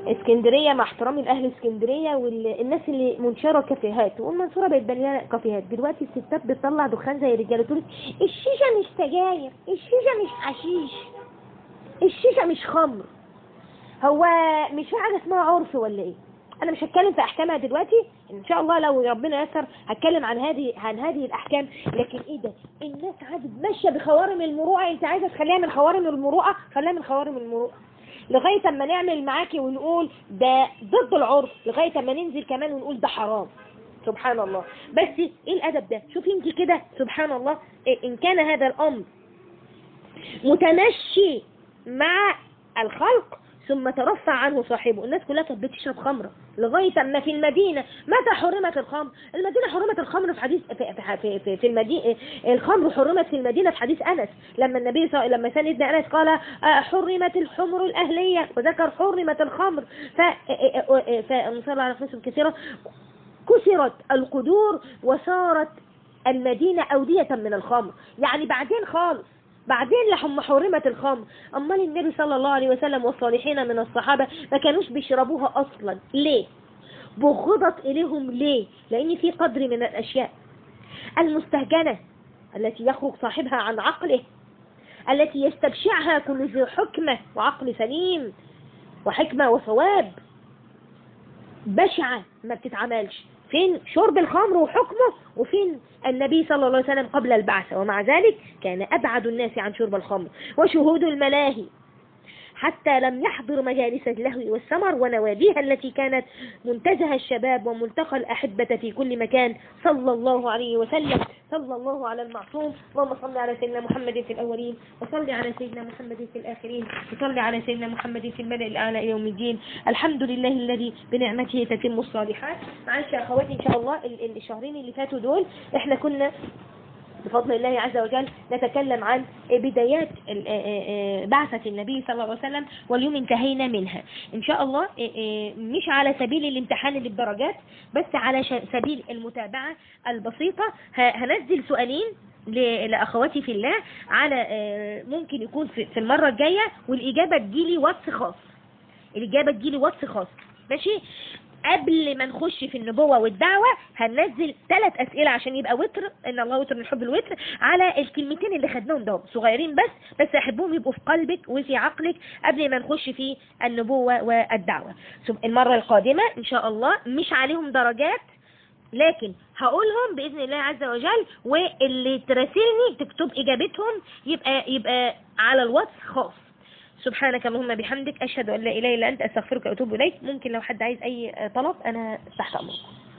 اسكندريه مع احترامي لاهل اسكندريه والناس اللي منشره كافيهات والمنصوره بقت مليانه كافيهات دلوقتي الستات بتطلع دخان زي الرجاله تقول الشيشه مش سجاير الشيشه مش حشيش الشيشه مش خمر هو مش في حاجه اسمها عرف ولا ايه انا مش هتكلم في احكامها دلوقتي ان شاء الله لو ربنا يسر هتكلم عن هذه عن هذه الاحكام لكن ايه ده الناس عادت ماشيه بخوارم المروءه انت عايزه تخليها من خوارم المروءه خليها من خوارم المروءه لغايه اما نعمل معاكي ونقول ده ضد العرف لغايه اما ننزل كمان ونقول ده حرام سبحان الله بس ايه الادب ده شوفي انت كده سبحان الله إيه ان كان هذا الامر متمشي مع الخلق ثم ترفع عنه صاحبه الناس كلها كانت بتشرب خمره لغايه اما في المدينه متى حرمت الخمر المدينه حرمت الخمر في حديث في في في, في المدينه الخمر حرمت في المدينه في حديث انس لما النبي صلى لما سيدنا انس قال آه، حرمت الحمر الاهليه وذكر حرمت الخمر ف فنصلى على خمس كثيره كسرت القدور وصارت المدينة أودية من الخمر يعني بعدين خالص بعدين لحم حرمت الخمر أمال النبي صلى الله عليه وسلم والصالحين من الصحابة ما كانوش بيشربوها أصلا ليه بغضت إليهم ليه لأن في قدر من الأشياء المستهجنة التي يخرج صاحبها عن عقله التي يستبشعها كل ذي حكمة وعقل سليم وحكمة وصواب بشعة ما بتتعملش فين شرب الخمر وحكمه وفين النبي صلى الله عليه وسلم قبل البعث ومع ذلك كان أبعد الناس عن شرب الخمر وشهود الملاهي حتى لم يحضر مجالس اللهو والسمر ونواديها التي كانت منتزه الشباب وملتقى الأحبة في كل مكان صلى الله عليه وسلم صلى الله على المعصوم اللهم صل على سيدنا محمد في الأولين وصل على سيدنا محمد في الآخرين وصل على سيدنا محمد في الملأ الأعلى إلى يوم الدين الحمد لله الذي بنعمته تتم الصالحات معلش يا أخواتي إن شاء الله ال- ال- الشهرين اللي فاتوا دول إحنا كنا بفضل الله عز وجل نتكلم عن بدايات ال- آه، آه، بعثة النبي صلى الله عليه وسلم واليوم انتهينا منها إن شاء الله آه، آه، مش على سبيل الامتحان اللي بدرجات بس على ش- سبيل المتابعة البسيطة ه- هنزل سؤالين ل- لأخواتي في الله على آه، ممكن يكون في في المرة الجاية والإجابة تجيلي واتس خاص الإجابة تجيلي واتس خاص ماشي قبل ما نخش في النبوة والدعوة هننزل ثلاث أسئلة عشان يبقى وتر إن الله وتر من حب الوتر على الكلمتين اللي خدناهم دول صغيرين بس بس أحبهم يبقوا في قلبك وفي عقلك قبل ما نخش في النبوة والدعوة ثم المرة القادمة إن شاء الله مش عليهم درجات لكن هقولهم بإذن الله عز وجل واللي تراسلني تكتب إجابتهم يبقى يبقى على الواتس خاص سبحانك اللهم بحمدك أشهد أن لا إله إلا أنت أستغفرك وأتوب إليك ممكن لو حد عايز أي طلب أنا تحت أمركم